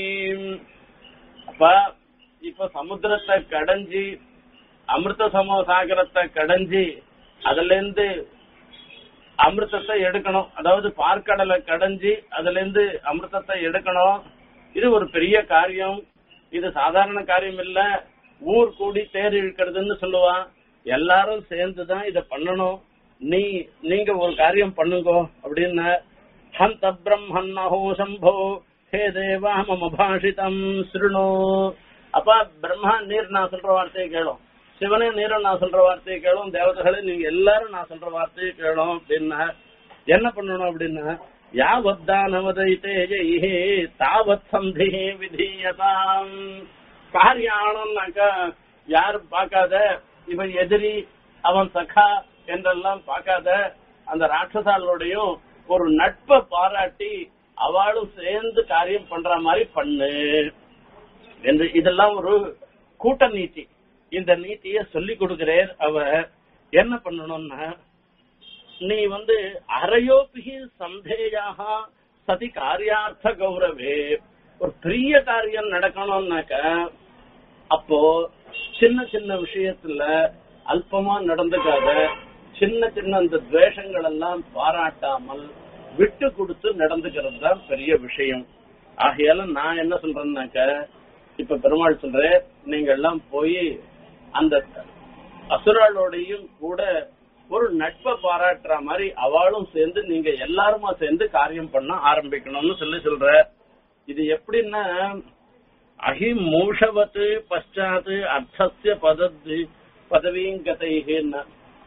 S1: அப்ப இப்ப சமுத்திரத்தை கடைஞ்சி அமிர்த சம சாகரத்தை கடைஞ்சி அதுல இருந்து அமிர்தத்தை எடுக்கணும் அதாவது பார்க்கடலை கடைஞ்சி அதுல இருந்து அமிர்தத்தை எடுக்கணும் இது ஒரு பெரிய காரியம் இது சாதாரண காரியம் இல்ல ஊர் கூடி தேர் இழுக்கிறதுன்னு சொல்லுவான் எல்லாரும் சேர்ந்துதான் இத பண்ணணும் நீ நீங்க ஒரு காரியம் பண்ணுங்க அப்படின்னு ஹந்த பிரம்மன் அஹோ சம்போ ஹே தேவா மம பாஷிதம் ஸ்ருணு அப்பா பிரம்மா நீர் நான் சொல்ற வார்த்தையை கேளும் சிவனே நீரும் நான் சொல்ற வார்த்தையை கேளும் தேவதைகளே நீங்க எல்லாரும் நான் சொல்ற வார்த்தையை கேளும் அப்படின்னா என்ன பண்ணணும் அப்படின்னா யாவத் தானவதைத்தே ஜெய்ஹே தாவத் சந்தி விதீயதாம் காரியானம்னாக்கா யாரும் பார்க்காத இவன் எதிரி அவன் சகா என்றெல்லாம் பார்க்காத அந்த ராட்சசாலோடையும் ஒரு நட்பை பாராட்டி அவளும் சேர்ந்து காரியம் பண்ற மாதிரி பண்ணு என்று இதெல்லாம் ஒரு கூட்ட நீதி இந்த நீதிய சொல்லி கொடுக்கிறேர் அவர் என்ன பண்ணணும்னா நீ வந்து அரையோபிகி சந்தேயாக சதி காரியார்த்த கௌரவே ஒரு பெரிய காரியம் நடக்கணும்னாக்க அப்போ சின்ன சின்ன விஷயத்துல அல்பமா நடந்துக்காத சின்ன சின்ன அந்த துவேஷங்கள் எல்லாம் பாராட்டாமல் விட்டு கொடுத்து நடந்துக்கிறது தான் பெரிய விஷயம் ஆகையால நான் என்ன சொல்றேன்னாக்க இப்ப பெருமாள் சொல்றேன் நீங்க எல்லாம் போய் அந்த அசுராளோடையும் கூட ஒரு நட்பை பாராட்டுற மாதிரி அவளும் சேர்ந்து நீங்க எல்லாருமா சேர்ந்து காரியம் பண்ண ஆரம்பிக்கணும்னு சொல்லி சொல்ற இது எப்படின்னா அஹி மூஷவத்து பశ్చాத் அர்த்தஸ்ய பதத்து பதவீங்கதைகன்னு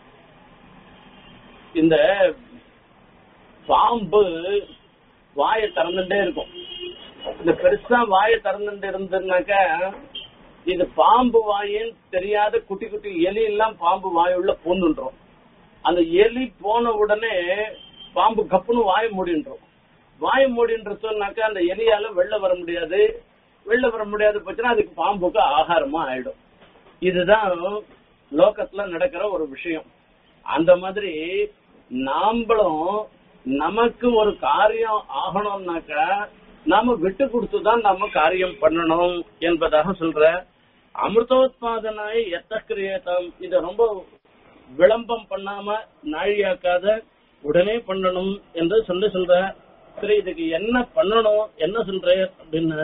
S1: இந்த பாம்பு வாயை திறந்துட்டே இருக்கும் இந்த பெருசா வாயை திறந்துட்டு இருந்ததுனாக்கா இது பாம்பு வாயின்னு தெரியாத குட்டி குட்டி எலி எல்லாம் பாம்பு வாயுள்ள பூந்துன்றோம் அந்த எலி போன உடனே பாம்பு கப்புன்னு வாய மூடின்றோம் வாய மூடின்றதுனாக்கா அந்த எலியால வெளில வர முடியாது வெளில வர முடியாது போச்சுன்னா அதுக்கு பாம்புக்கு ஆகாரமா ஆயிடும் இதுதான் லோகத்துல நடக்கிற ஒரு விஷயம் அந்த மாதிரி நாம்பளும் நமக்கு ஒரு காரியம் ஆகணும்னாக்கா நாம விட்டு கொடுத்துதான் நாம காரியம் பண்ணணும் என்பதாக சொல்ற அமிர்தோத்பாதனாய் எத்த கிரியேதம் இத ரொம்ப விளம்பம் பண்ணாம நாழியாக்காத உடனே பண்ணணும் என்று சொல்லி சொல்ற சரி இதுக்கு என்ன பண்ணணும் என்ன சொல்ற அப்படின்னு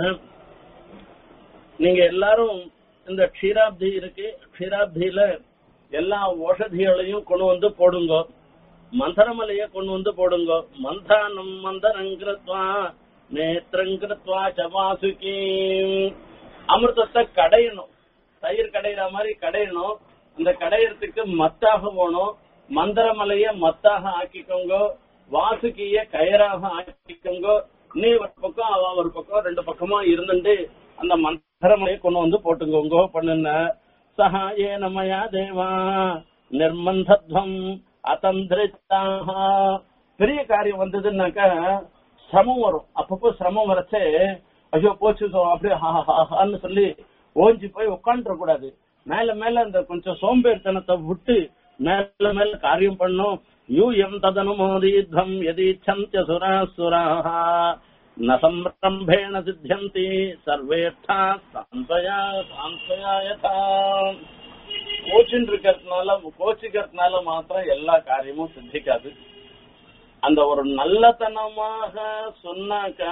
S1: நீங்க எல்லாரும் இந்த க்ஷீராப்தி இருக்கு க்ஷீராப்தியில எல்லா ஓஷதிகளையும் கொண்டு வந்து போடுங்க மந்தரமலைய கொண்டு வந்து போடுங்க மந்தானம் மந்தரங்கிருத்வா நேத்திரங்கிருத்வா சவாசுகி அமிர்தத்தை கடையணும் தயிர் கடையிற மாதிரி கடையணும் அந்த கடையறதுக்கு மத்தாக போகணும் மந்திரமலைய மத்தாக ஆக்கிக்கோங்க வாசுகிய கயராக ஆக்கிக்கோங்க நீ ஒரு பக்கம் அவ ஒரு பக்கம் ரெண்டு பக்கமா இருந்துட்டு அந்த மந்திரமலையை கொண்டு வந்து போட்டுக்கோங்க பண்ணுன சகாயே நமயா தேவா நிர்மந்தத்வம் அதந்திரித்தாக பெரிய காரியம் வந்ததுன்னாக்கா சிரமம் வரும் அப்பப்போ சிரமம் வரச்சே ஐயோ போச்சு சோ அப்படியே ஹா ஹா ஹான்னு சொல்லி ஓஞ்சி போய் உட்காந்துட கூடாது மேல மேல அந்த கொஞ்சம் சோம்பேறித்தனத்தை விட்டு மேல மேல காரியம் பண்ணும் யூ எம் ததனுமோதீத்வம் எதீச்சந்திய சுராசுராக ந சம்பிரம்பேண சித்தியந்தி சர்வேஷ்டா சாந்தயா சாந்தயா யதா கோச்சின்னு இருக்கிறதுனால கோச்சிக்கிறதுனால மாத்திரம் எல்லா காரியமும் சித்திக்காது அந்த ஒரு நல்லத்தனமாக சொன்னாக்க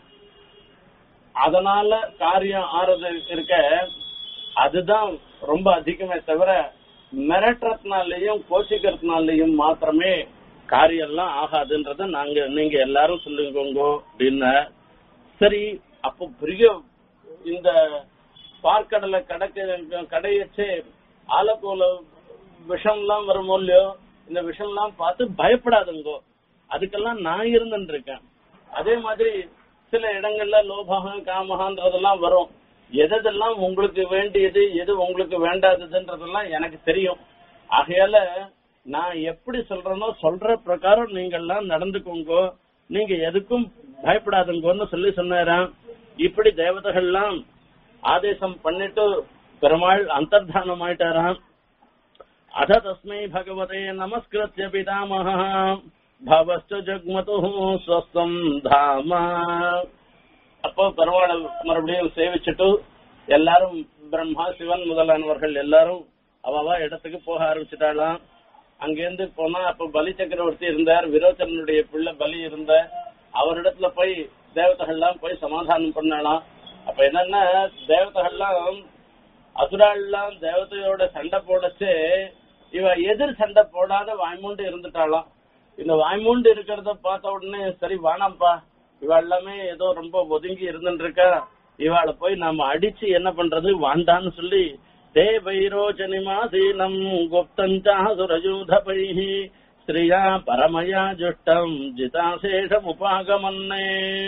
S1: அதனால காரியம் ஆறது இருக்க அதுதான் ரொம்ப அதிகமே தவிர மிரட்டுறதுனாலையும் கோச்சிக்கிறதுனாலையும் மாத்திரமே காரியம் எல்லாம் ஆகாதுன்றத நாங்க நீங்க எல்லாரும் சொல்லுங்க அப்படின்னு சரி அப்போ பெரிய இந்த பார்க்கடலை கடக்க கடையச்சே ஆலக்கோல விஷம்லாம் வருமோ இல்லையோ இந்த விஷம்லாம் பார்த்து பயப்படாதுங்கோ அதுக்கெல்லாம் நான் இருந்துட்டு இருக்கேன் அதே மாதிரி சில இடங்கள்ல லோபகம் காமகான்றதெல்லாம் வரும் எதெல்லாம் உங்களுக்கு வேண்டியது எது உங்களுக்கு வேண்டாததுன்றதெல்லாம் எனக்கு தெரியும் ஆகையால நான் எப்படி சொல்றேனோ சொல்ற பிரகாரம் நீங்கள்லாம் நடந்துக்கோங்க நீங்க எதுக்கும் பயப்படாதுங்கன்னு சொல்லி சொன்னாராம் இப்படி தேவதைகள்லாம் ஆதேசம் பண்ணிட்டு பெருமாள் அந்தர்தானம் ஆயிட்டாராம் அத தஸ்மை பகவதே நமஸ்கிருத்திய பிதாமக பவஸ்ட ஜக்மது ஸ்வஸ்தம் தாம அப்போ பெருமாளை மறுபடியும் சேவிச்சுட்டு எல்லாரும் பிரம்மா சிவன் முதலானவர்கள் எல்லாரும் அவவா இடத்துக்கு போக ஆரம்பிச்சுட்டாளாம் அங்கிருந்து போனா அப்ப பலி சக்கரவர்த்தி இருந்தார் விரோச்சனனுடைய பிள்ளை பலி இருந்த அவரிடத்துல போய் தேவதைகள்லாம் போய் சமாதானம் பண்ணலாம் அப்ப என்னன்னா தேவதைகள்லாம் அசுராள்லாம் தேவதையோட சண்டை போடச்சு இவ எதிர் சண்டை போடாத வாய்மூண்டு இருந்துட்டாளாம் இந்த வாய்மூண்டு இருக்கிறத பார்த்த உடனே சரி வானாம்பா இவ எல்லாமே ஏதோ ரொம்ப ஒதுங்கி இருந்துட்டு இருக்கா இவாளை போய் நாம அடிச்சு என்ன பண்றது வாண்டான்னு சொல்லி தே வைரோச்சனிமாசீனம் குப்தஞ்சா சுரஜூதபைஹி ஸ்ரீயா பரமயா ஜுஷ்டம் ஜிதாசேஷம் உபாகமன்னே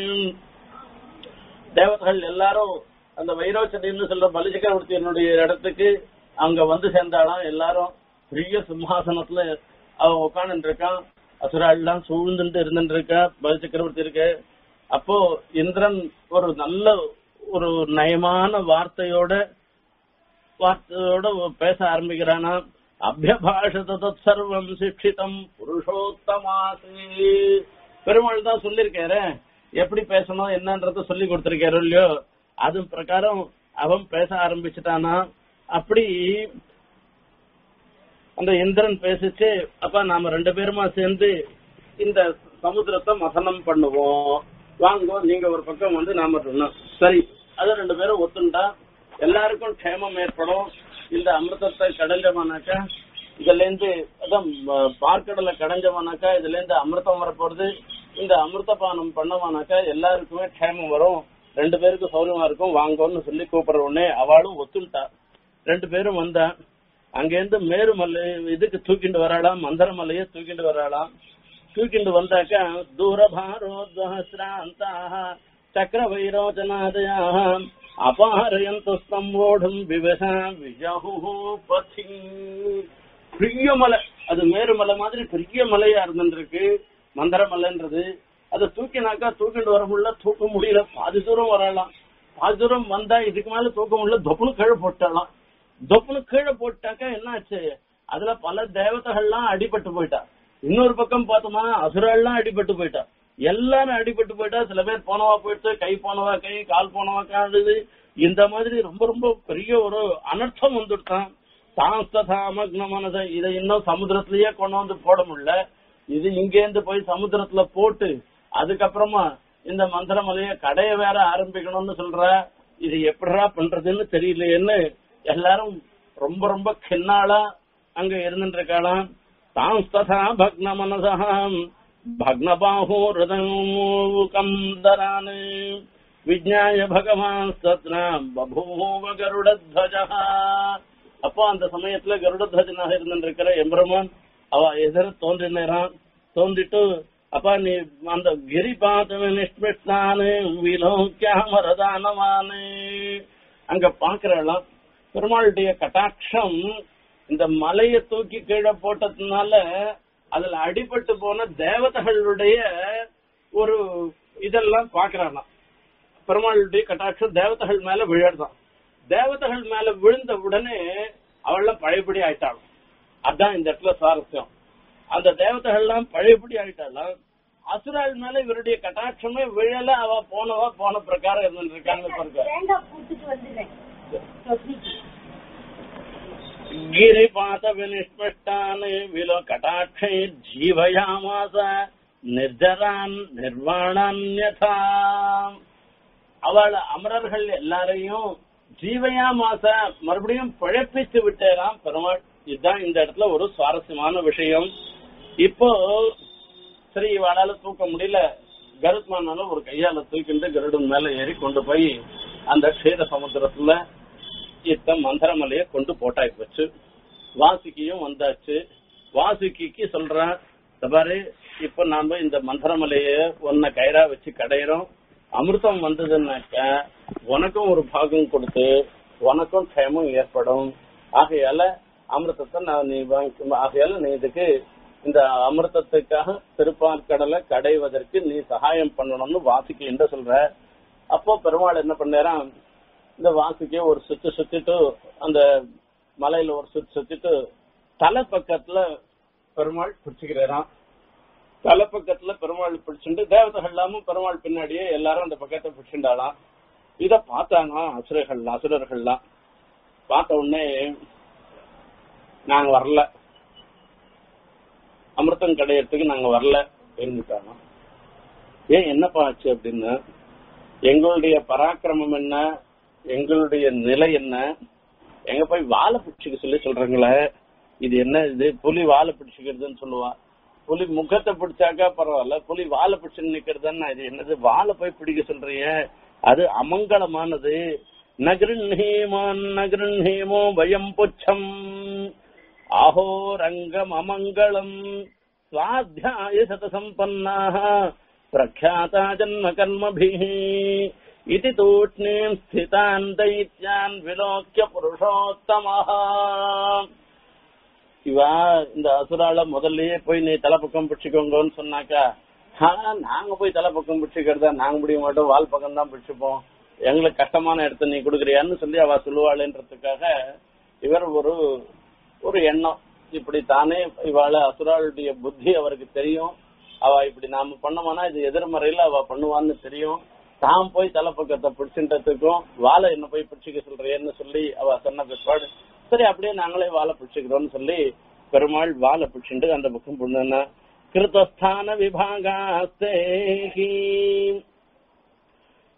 S1: தேவதைகள் எல்லாரும் அந்த வைரோச்சனின்னு சொல்ற பலிசக்கரவர்த்தியனுடைய இடத்துக்கு அங்க வந்து சேர்ந்தாலும் எல்லாரும் பெரிய சிம்ஹாசனத்துல அவ உட்காந்துட்டு இருக்கான் அசுரா எல்லாம் சூழ்ந்துட்டு இருந்துட்டு இருக்கா பலிசக்கரவர்த்தி இருக்கு அப்போ இந்திரன் ஒரு நல்ல ஒரு நயமான வார்த்தையோட வார்த்தையோட பேச ஆரம்பிக்கிறானா அபியபாஷத சர்வம் சிக்ஷிதம் புருஷோத்தமாசி பெருமாள் தான் சொல்லிருக்காரு எப்படி பேசணும் என்னன்றத சொல்லி கொடுத்திருக்காரு இல்லையோ அது பிரகாரம் அவன் பேச ஆரம்பிச்சுட்டானா அப்படி அந்த இந்திரன் பேசிச்சு அப்ப நாம ரெண்டு பேருமா சேர்ந்து இந்த சமுத்திரத்தை மசனம் பண்ணுவோம் வாங்கோ நீங்க ஒரு பக்கம் வந்து நாம சொன்னோம் சரி அது ரெண்டு பேரும் ஒத்துண்டா எல்லாருக்கும் க்ஷேமம் ஏற்படும் இந்த அமிர்தத்தை கடைஞ்சமானாக்கா இதுல இருந்து அதான் ம- பார்க்கடலை கடைஞ்சமானாக்கா இதுல இருந்து அமிர்தம் வரப்போறது இந்த அமிர்த பானம் பண்ணமானாக்கா எல்லாருக்குமே க்ஷேமம் வரும் ரெண்டு பேருக்கும் சௌரியமா இருக்கும் வாங்கோன்னு சொல்லி கூப்பிடுற உடனே அவளும் ஒத்துண்டா ரெண்டு பேரும் வந்தா அங்கேருந்து மேருமலை இதுக்கு தூக்கிட்டு வராளாம் மந்தர மலையை தூக்கிட்டு வராளாம் தூக்கிட்டு வந்தாக்கா தூரபாரோத்வஹஸ்ராந்தாக சக்கர வைரோச்சனாதயாக அபாரயந்து ஸ்தம்போடும் விவசா விஜஹு பதி பெரிய மலை அது மேருமலை மாதிரி பெரிய மலையா இருந்துருக்கு மந்தர மலைன்றது அதை தூக்கினாக்கா தூக்கிட்டு வர முடியல தூக்க முடியல பாதி தூரம் வரலாம் பாதி தூரம் வந்தா இதுக்கு மேல தூக்க முடியல தொப்புனு கீழே போட்டாலாம் தொப்புனு கீழே போட்டாக்கா என்ன ஆச்சு அதுல பல தேவதைகள்லாம் அடிபட்டு போயிட்டா இன்னொரு பக்கம் பார்த்தோமா அசுரெல்லாம் அடிபட்டு போயிட்டா எல்லாரும் அடிபட்டு போயிட்டா சில பேர் போனவா போயிட்டு கை போனவா கை கால் போனவா காடுது இந்த மாதிரி ரொம்ப ரொம்ப பெரிய ஒரு அனர்த்தம் வந்துட்டான் தாஸ்ததாமக்ன மனத இதை இன்னும் சமுத்திரத்திலேயே கொண்டு வந்து போட முடியல இது இங்கேருந்து போய் சமுத்திரத்துல போட்டு அதுக்கப்புறமா இந்த மந்திரமலைய கடைய வேற ஆரம்பிக்கணும்னு சொல்ற இது எப்படிடா பண்றதுன்னு தெரியலையேன்னு எல்லாரும் ரொம்ப ரொம்ப கிண்ணாளா அங்க இருந்துட்டு இருக்காளாம் தாஸ்ததா பக்ன மனசாம் பக்னபாஹோ ஹிருதமுகம் தரான் விஜ்ஞாய பகவான் சத்னா பபூவ கருடத்வஜா அப்போ அந்த சமயத்துல கருடத்வஜனாக இருந்திருக்கிற எம்பெருமான் அவ எதிர தோன்றினான் தோன்றிட்டு அப்பா நீ அந்த கிரி பாத்தவ நிஷ்மிட்டானு விலோக்கியாமரதானவானு அங்க பாக்குறாளாம் பெருமாளுடைய கட்டாட்சம் இந்த மலையை தூக்கி கீழே போட்டதுனால அதுல அடிபட்டு போன தேவதைகளுடைய ஒரு இதெல்லாம் பாக்குறானாம் பெருமாளுடைய கட்டாட்சம் தேவதைகள் மேல விழறதான் தேவதைகள் மேல விழுந்த உடனே அவள்லாம் பழையபடி ஆயிட்டாளாம் அதான் இந்த இடத்துல சுவாரஸ்யம் அந்த தேவதைகள்லாம் பழையபடி ஆயிட்டாளாம் அசுராள் மேல இவருடைய கட்டாட்சமே விழல அவ போனவா போன பிரகாரம் இருந்துட்டு இருக்காங்க பாருங்க
S2: தேங்காய் பூத்துட்டு வந்துடுறேன் தொட்டிக்கு.
S1: गिरिपात विनिष्पष्टान् विलो कटाक्षै जीवयामास निर्जरान् நிர்வாணான்யதா அவள் அமரர்கள் எல்லாரையும் ஜீவயா மாச மறுபடியும் பிழைப்பித்து விட்டேராம் பெருமாள் இதுதான் இந்த இடத்துல ஒரு சுவாரஸ்யமான விஷயம் இப்போ சரி இவாளால தூக்க முடியல கருத்மானால ஒரு கையால தூக்கிட்டு கருடன் மேல ஏறி கொண்டு போய் அந்த க்ஷீர சமுத்திரத்துல இத்த மந்திரமலைய கொண்டு போட்டாய் போச்சு வாசுகியும் வந்தாச்சு வாசுகிக்கு சொல்றான் "இந்த பாரு இப்ப நாம இந்த மந்திரமலைய ஒன்ன கயிறா வச்சு கடையிறோம் அமிர்தம் வந்ததுன்னாக்க உனக்கும் ஒரு பாகம் கொடுத்து உனக்கும் க்ஷேமம் ஏற்படும் ஆகையால அமிர்தத்தை நான் நீ வாங்கி ஆகையால நீ இதுக்கு இந்த அமிர்தத்துக்காக திருப்பாற்கடலை கடைவதற்கு நீ சகாயம் பண்ணணும்னு வாசிக்கு என்ன சொல்ற அப்போ பெருமாள் என்ன பண்ணாராம் இந்த வாசிக்க ஒரு சுத்து சுத்திட்டு அந்த மலையில ஒரு சுத்து சுத்திட்டு தலை பக்கத்துல பெருமாள் பிடிச்சுக்கிறாராம் தலை பக்கத்துல பெருமாள் பிடிச்சுட்டு தேவதைகள் எல்லாமும் பெருமாள் பின்னாடியே எல்லாரும் அந்த பக்கத்தை பிடிச்சுட்டாலாம் இத பார்த்தாங்க அசுரர்கள் அசுரர்கள்லாம் பார்த்த உடனே நாங்க வரல அமிர்தம் கடையறதுக்கு நாங்க வரல அப்படின்னுட்டாங்க ஏன் என்னப்பா ஆச்சு அப்படின்னு எங்களுடைய பராக்கிரமம் என்ன எங்களுடைய நிலை என்ன எங்க போய் வாழை பிடிச்சிக்க சொல்லி சொல்றாங்களே இது என்ன இது புலி வாழை பிடிச்சிக்கிறதுன்னு சொல்லுவா புலி முகத்தை பிடிச்சாக்கா பரவாயில்ல புலி வாழை பிடிச்சு நிக்கிறதுன்னா இது என்னது வாழை போய் பிடிக்க சொல்றீங்க அது அமங்கலமானது நகிருஹீமான் நகிருஹீமோ பயம் புச்சம் அஹோ ரங்கம் அமங்கலம் சுவாத்தியாய சதசம்பன்னாः பிரख्याता ஜன்ம கர்மபிः इति तूष्णीम् स्थितान् दैत्यान् विलोक्य पुरुषोत्तमः இவா இந்த அசுரால முதல்லயே போய் நீ தலை பக்கம் பிடிச்சுக்கோங்கன்னு சொன்னாக்கா ஆ, நாங்க போய் தலை பக்கம் பிடிச்சுக்கிறதா நாங்க முடிய மாட்டோம் வால் பக்கம் தான் பிடிச்சுப்போம் எங்களுக்கு கஷ்டமான இடத்த நீ கொடுக்குறியான்னு சொல்லி அவ சொல்லுவாளேன்றதுக்காக இவர் ஒரு ஒரு எண்ணம் இப்படி தானே இவாள அசுராளுடைய புத்தி அவருக்கு தெரியும் அவ இப்படி நாம பண்ணோம்னா இது எதிர்மறையில அவ பண்ணுவான்னு தெரியும் தாம் போய் தலைப்பக்கத்தை பிடிச்சுன்றதுக்கும் வாழை என்ன போய் பிடிச்சிக்க சொல்றியன்னு சொல்லி அவ சொன்ன பிற்பாடு சரி அப்படியே நாங்களே வாழை பிடிச்சுக்கிறோம்னு சொல்லி பெருமாள் வாழை பிடிச்சுட்டு அந்த பக்கம் பொண்ணுன்னா கிருத்தஸ்தான விபாகாஸ்தேகி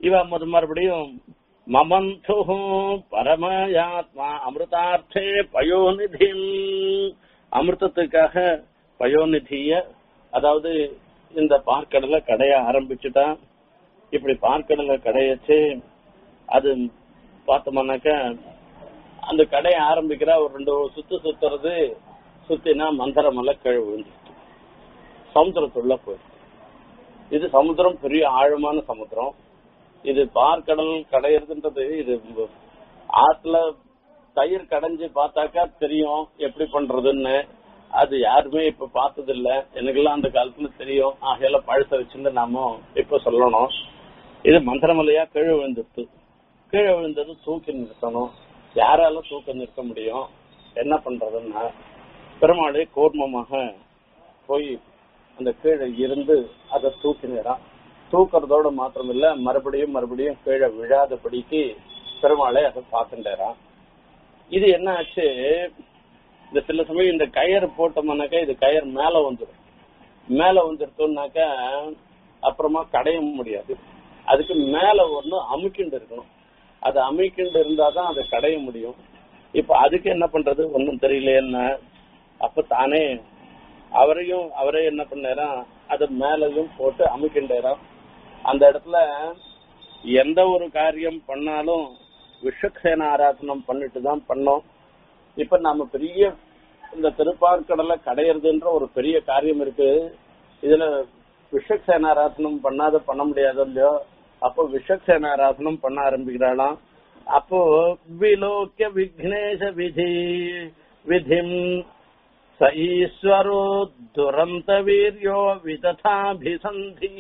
S1: இவ மறு மறுபடியும் மமந்து பரமயாத்மா அமிர்தார்த்தே பயோநிதி அமிர்தத்துக்காக பயோநிதிய அதாவது இந்த பார்க்கடலை கடைய ஆரம்பிச்சுட்டான் இப்படி பார்க்கடலை கடையச்சு அது பார்த்தோம்னாக்க அந்த கடையை ஆரம்பிக்கிறா ஒரு ரெண்டு சுத்து சுத்துறது சுத்தினா மந்திரமல்ல கீழே விழுந்துச்சு சமுத்திரத்துள்ள போயிடுச்சு இது சமுத்திரம் பெரிய ஆழமான சமுத்திரம் இது பார்க்கடல் கடையிறதுன்றது இது ஆத்துல தயிர் கடைஞ்சு பார்த்தாக்கா தெரியும் எப்படி பண்றதுன்னு அது யாருமே இப்ப பார்த்தது இல்ல எனக்கெல்லாம் அந்த காலத்துல தெரியும் ஆகையால பழச வச்சுன்னு நாம இப்ப சொல்லணும் இது மந்திரமலையா கீழே விழுந்துட்டு கீழே விழுந்தது தூக்கி நிறுத்தணும் யாரால தூக்க நிறுத்த முடியும் என்ன பண்றதுன்னா பெருமாளே கூர்மமாக போய் அந்த கீழே இருந்து அதை தூக்கினாராம் தூக்குறதோட மாத்திரம் இல்ல மறுபடியும் மறுபடியும் கீழே விழாதபடிக்கு பெருமாளை அதை பார்த்துட்டாராம் இது என்ன ஆச்சு இந்த சில சமயம் இந்த கயர் போட்டோம்னாக்கா இது கயர் மேல வந்துடும் மேல வந்துருத்தோம்னாக்கா அப்புறமா கடைய முடியாது அதுக்கு மேல ஒண்ணு அமுக்கிண்டு இருக்கணும் அது அமுக்கிண்டு இருந்தாதான் அதை கடைய முடியும் இப்ப அதுக்கு என்ன பண்றது ஒன்னும் தெரியலையேன்னா அப்ப தானே அவரையும் அவரே என்ன பண்ணாராம் அது மேலையும் போட்டு அமுக்கின்றாராம் அந்த இடத்துல எந்த ஒரு காரியம் பண்ணாலும் விஷக்சேன ஆராதனம் பண்ணிட்டு தான் பண்ணோம் இப்ப நாம பெரிய இந்த திருப்பார்கடலை கடையிறதுன்ற ஒரு பெரிய காரியம் இருக்கு இதுல விஷக்சேனாராசனம் பண்ணாத பண்ண முடியாது இல்லையோ அப்போ விஷக்சேனாராசனம் பண்ண ஆரம்பிக்கிறாளாம் அப்போ விலோக்கிய விக்னேஷ விதி விதிம் ச ஈஸ்வரோ துரந்த வீரியோ விததாபிசந்தி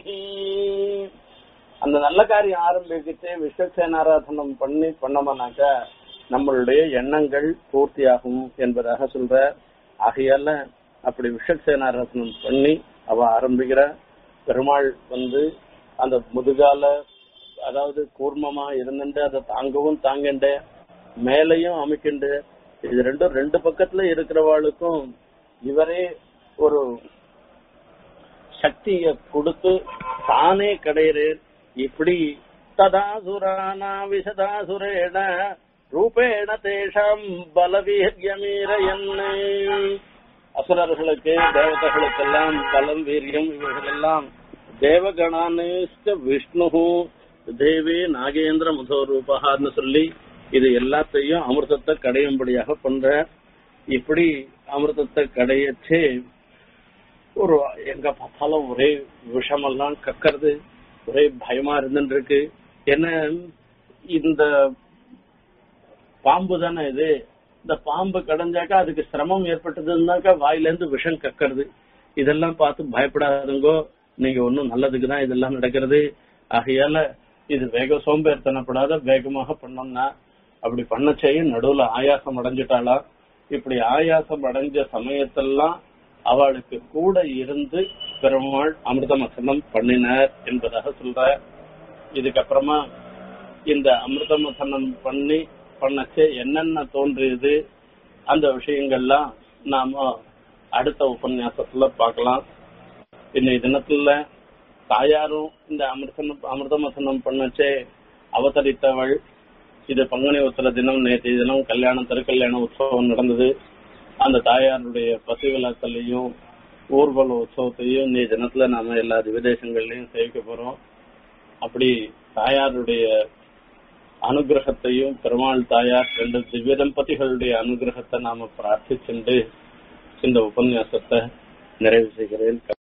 S1: அந்த நல்ல காரியம் ஆரம்பிக்கிட்டு விஸ்வசேனாராதனம் பண்ணி பண்ணோம்னாக்க நம்மளுடைய எண்ணங்கள் பூர்த்தியாகும் என்பதாக சொல்ற ஆகையால அப்படி விஸ்வசேனாராதனம் பண்ணி அவ ஆரம்பிக்கிற பெருமாள் வந்து அந்த முதுகால அதாவது கூர்மமா இருந்துட்டு அதை தாங்கவும் தாங்கண்ட மேலையும் அமைக்கிண்டு இது ரெண்டும் ரெண்டு பக்கத்துல இருக்கிறவாளுக்கும் இவரே ஒரு சக்திய கொடுத்து தானே கடையிறேர் இப்படி ததாசுரானா விசதாசுரேண ரூபேண தேஷாம் பலவீரியமீர என்ன அசுரர்களுக்கு தேவதைகளுக்கெல்லாம் பலம் வீரியம் இவர்களெல்லாம் தேவகணானிஷ்ட விஷ்ணு தேவி நாகேந்திர முதோரூபகான்னு சொல்லி இது எல்லாத்தையும் அமிர்தத்தை கடையும்படியாக பண்ற இப்படி அமிர்தத்தை கடையச்சு ஒரு எங்க பார்த்தாலும் ஒரே விஷமெல்லாம் கக்கறது ஒரே பயமா இருந்துட்டு இருக்கு ஏன்னா இந்த பாம்பு தானே இது இந்த பாம்பு கடைஞ்சாக்கா அதுக்கு சிரமம் ஏற்பட்டதுன்னாக்கா வாயில இருந்து விஷம் கக்கறது இதெல்லாம் பார்த்து பயப்படாதுங்கோ நீங்க ஒன்னும் நல்லதுக்கு தான் இதெல்லாம் நடக்கிறது ஆகையால இது வேக சோம்பேறித்தனப்படாத வேகமாக பண்ணோம்னா அப்படி பண்ண செய்ய நடுவுல ஆயாசம் அடைஞ்சிட்டாளா இப்படி ஆயாசம் அடைஞ்ச சமயத்தெல்லாம் அவளுக்கு கூட இருந்து பெருமாள் அமிர்தமசனம் பண்ணினார் என்பதாக சொல்ற இதுக்கப்புறமா இந்த அமிர்தமசனம் பண்ணி பண்ணச்சு என்னென்ன தோன்றியது அந்த விஷயங்கள்லாம் நாம அடுத்த உபன்யாசத்துல பார்க்கலாம் இன்னைய தினத்துல தாயாரும் இந்த அமிர்தம் அமிர்தமசனம் பண்ணச்சே அவதரித்தவள் இது பங்குனி உத்தர தினம் நேற்றைய தினம் கல்யாணம் திருக்கல்யாண உற்சவம் நடந்தது அந்த தாயாருடைய பசி விழாக்கள்லையும் ஊர்வல உற்சவத்தையும் இன்னைய தினத்துல நாம எல்லா விதேசங்கள்லயும் சேவிக்க போறோம் அப்படி தாயாருடைய அனுகிரகத்தையும் பெருமாள் தாயார் ரெண்டு திவ்ய தம்பதிகளுடைய அனுகிரகத்தை நாம பிரார்த்திச்சுண்டு இந்த உபன்யாசத்தை நிறைவு செய்கிறேன்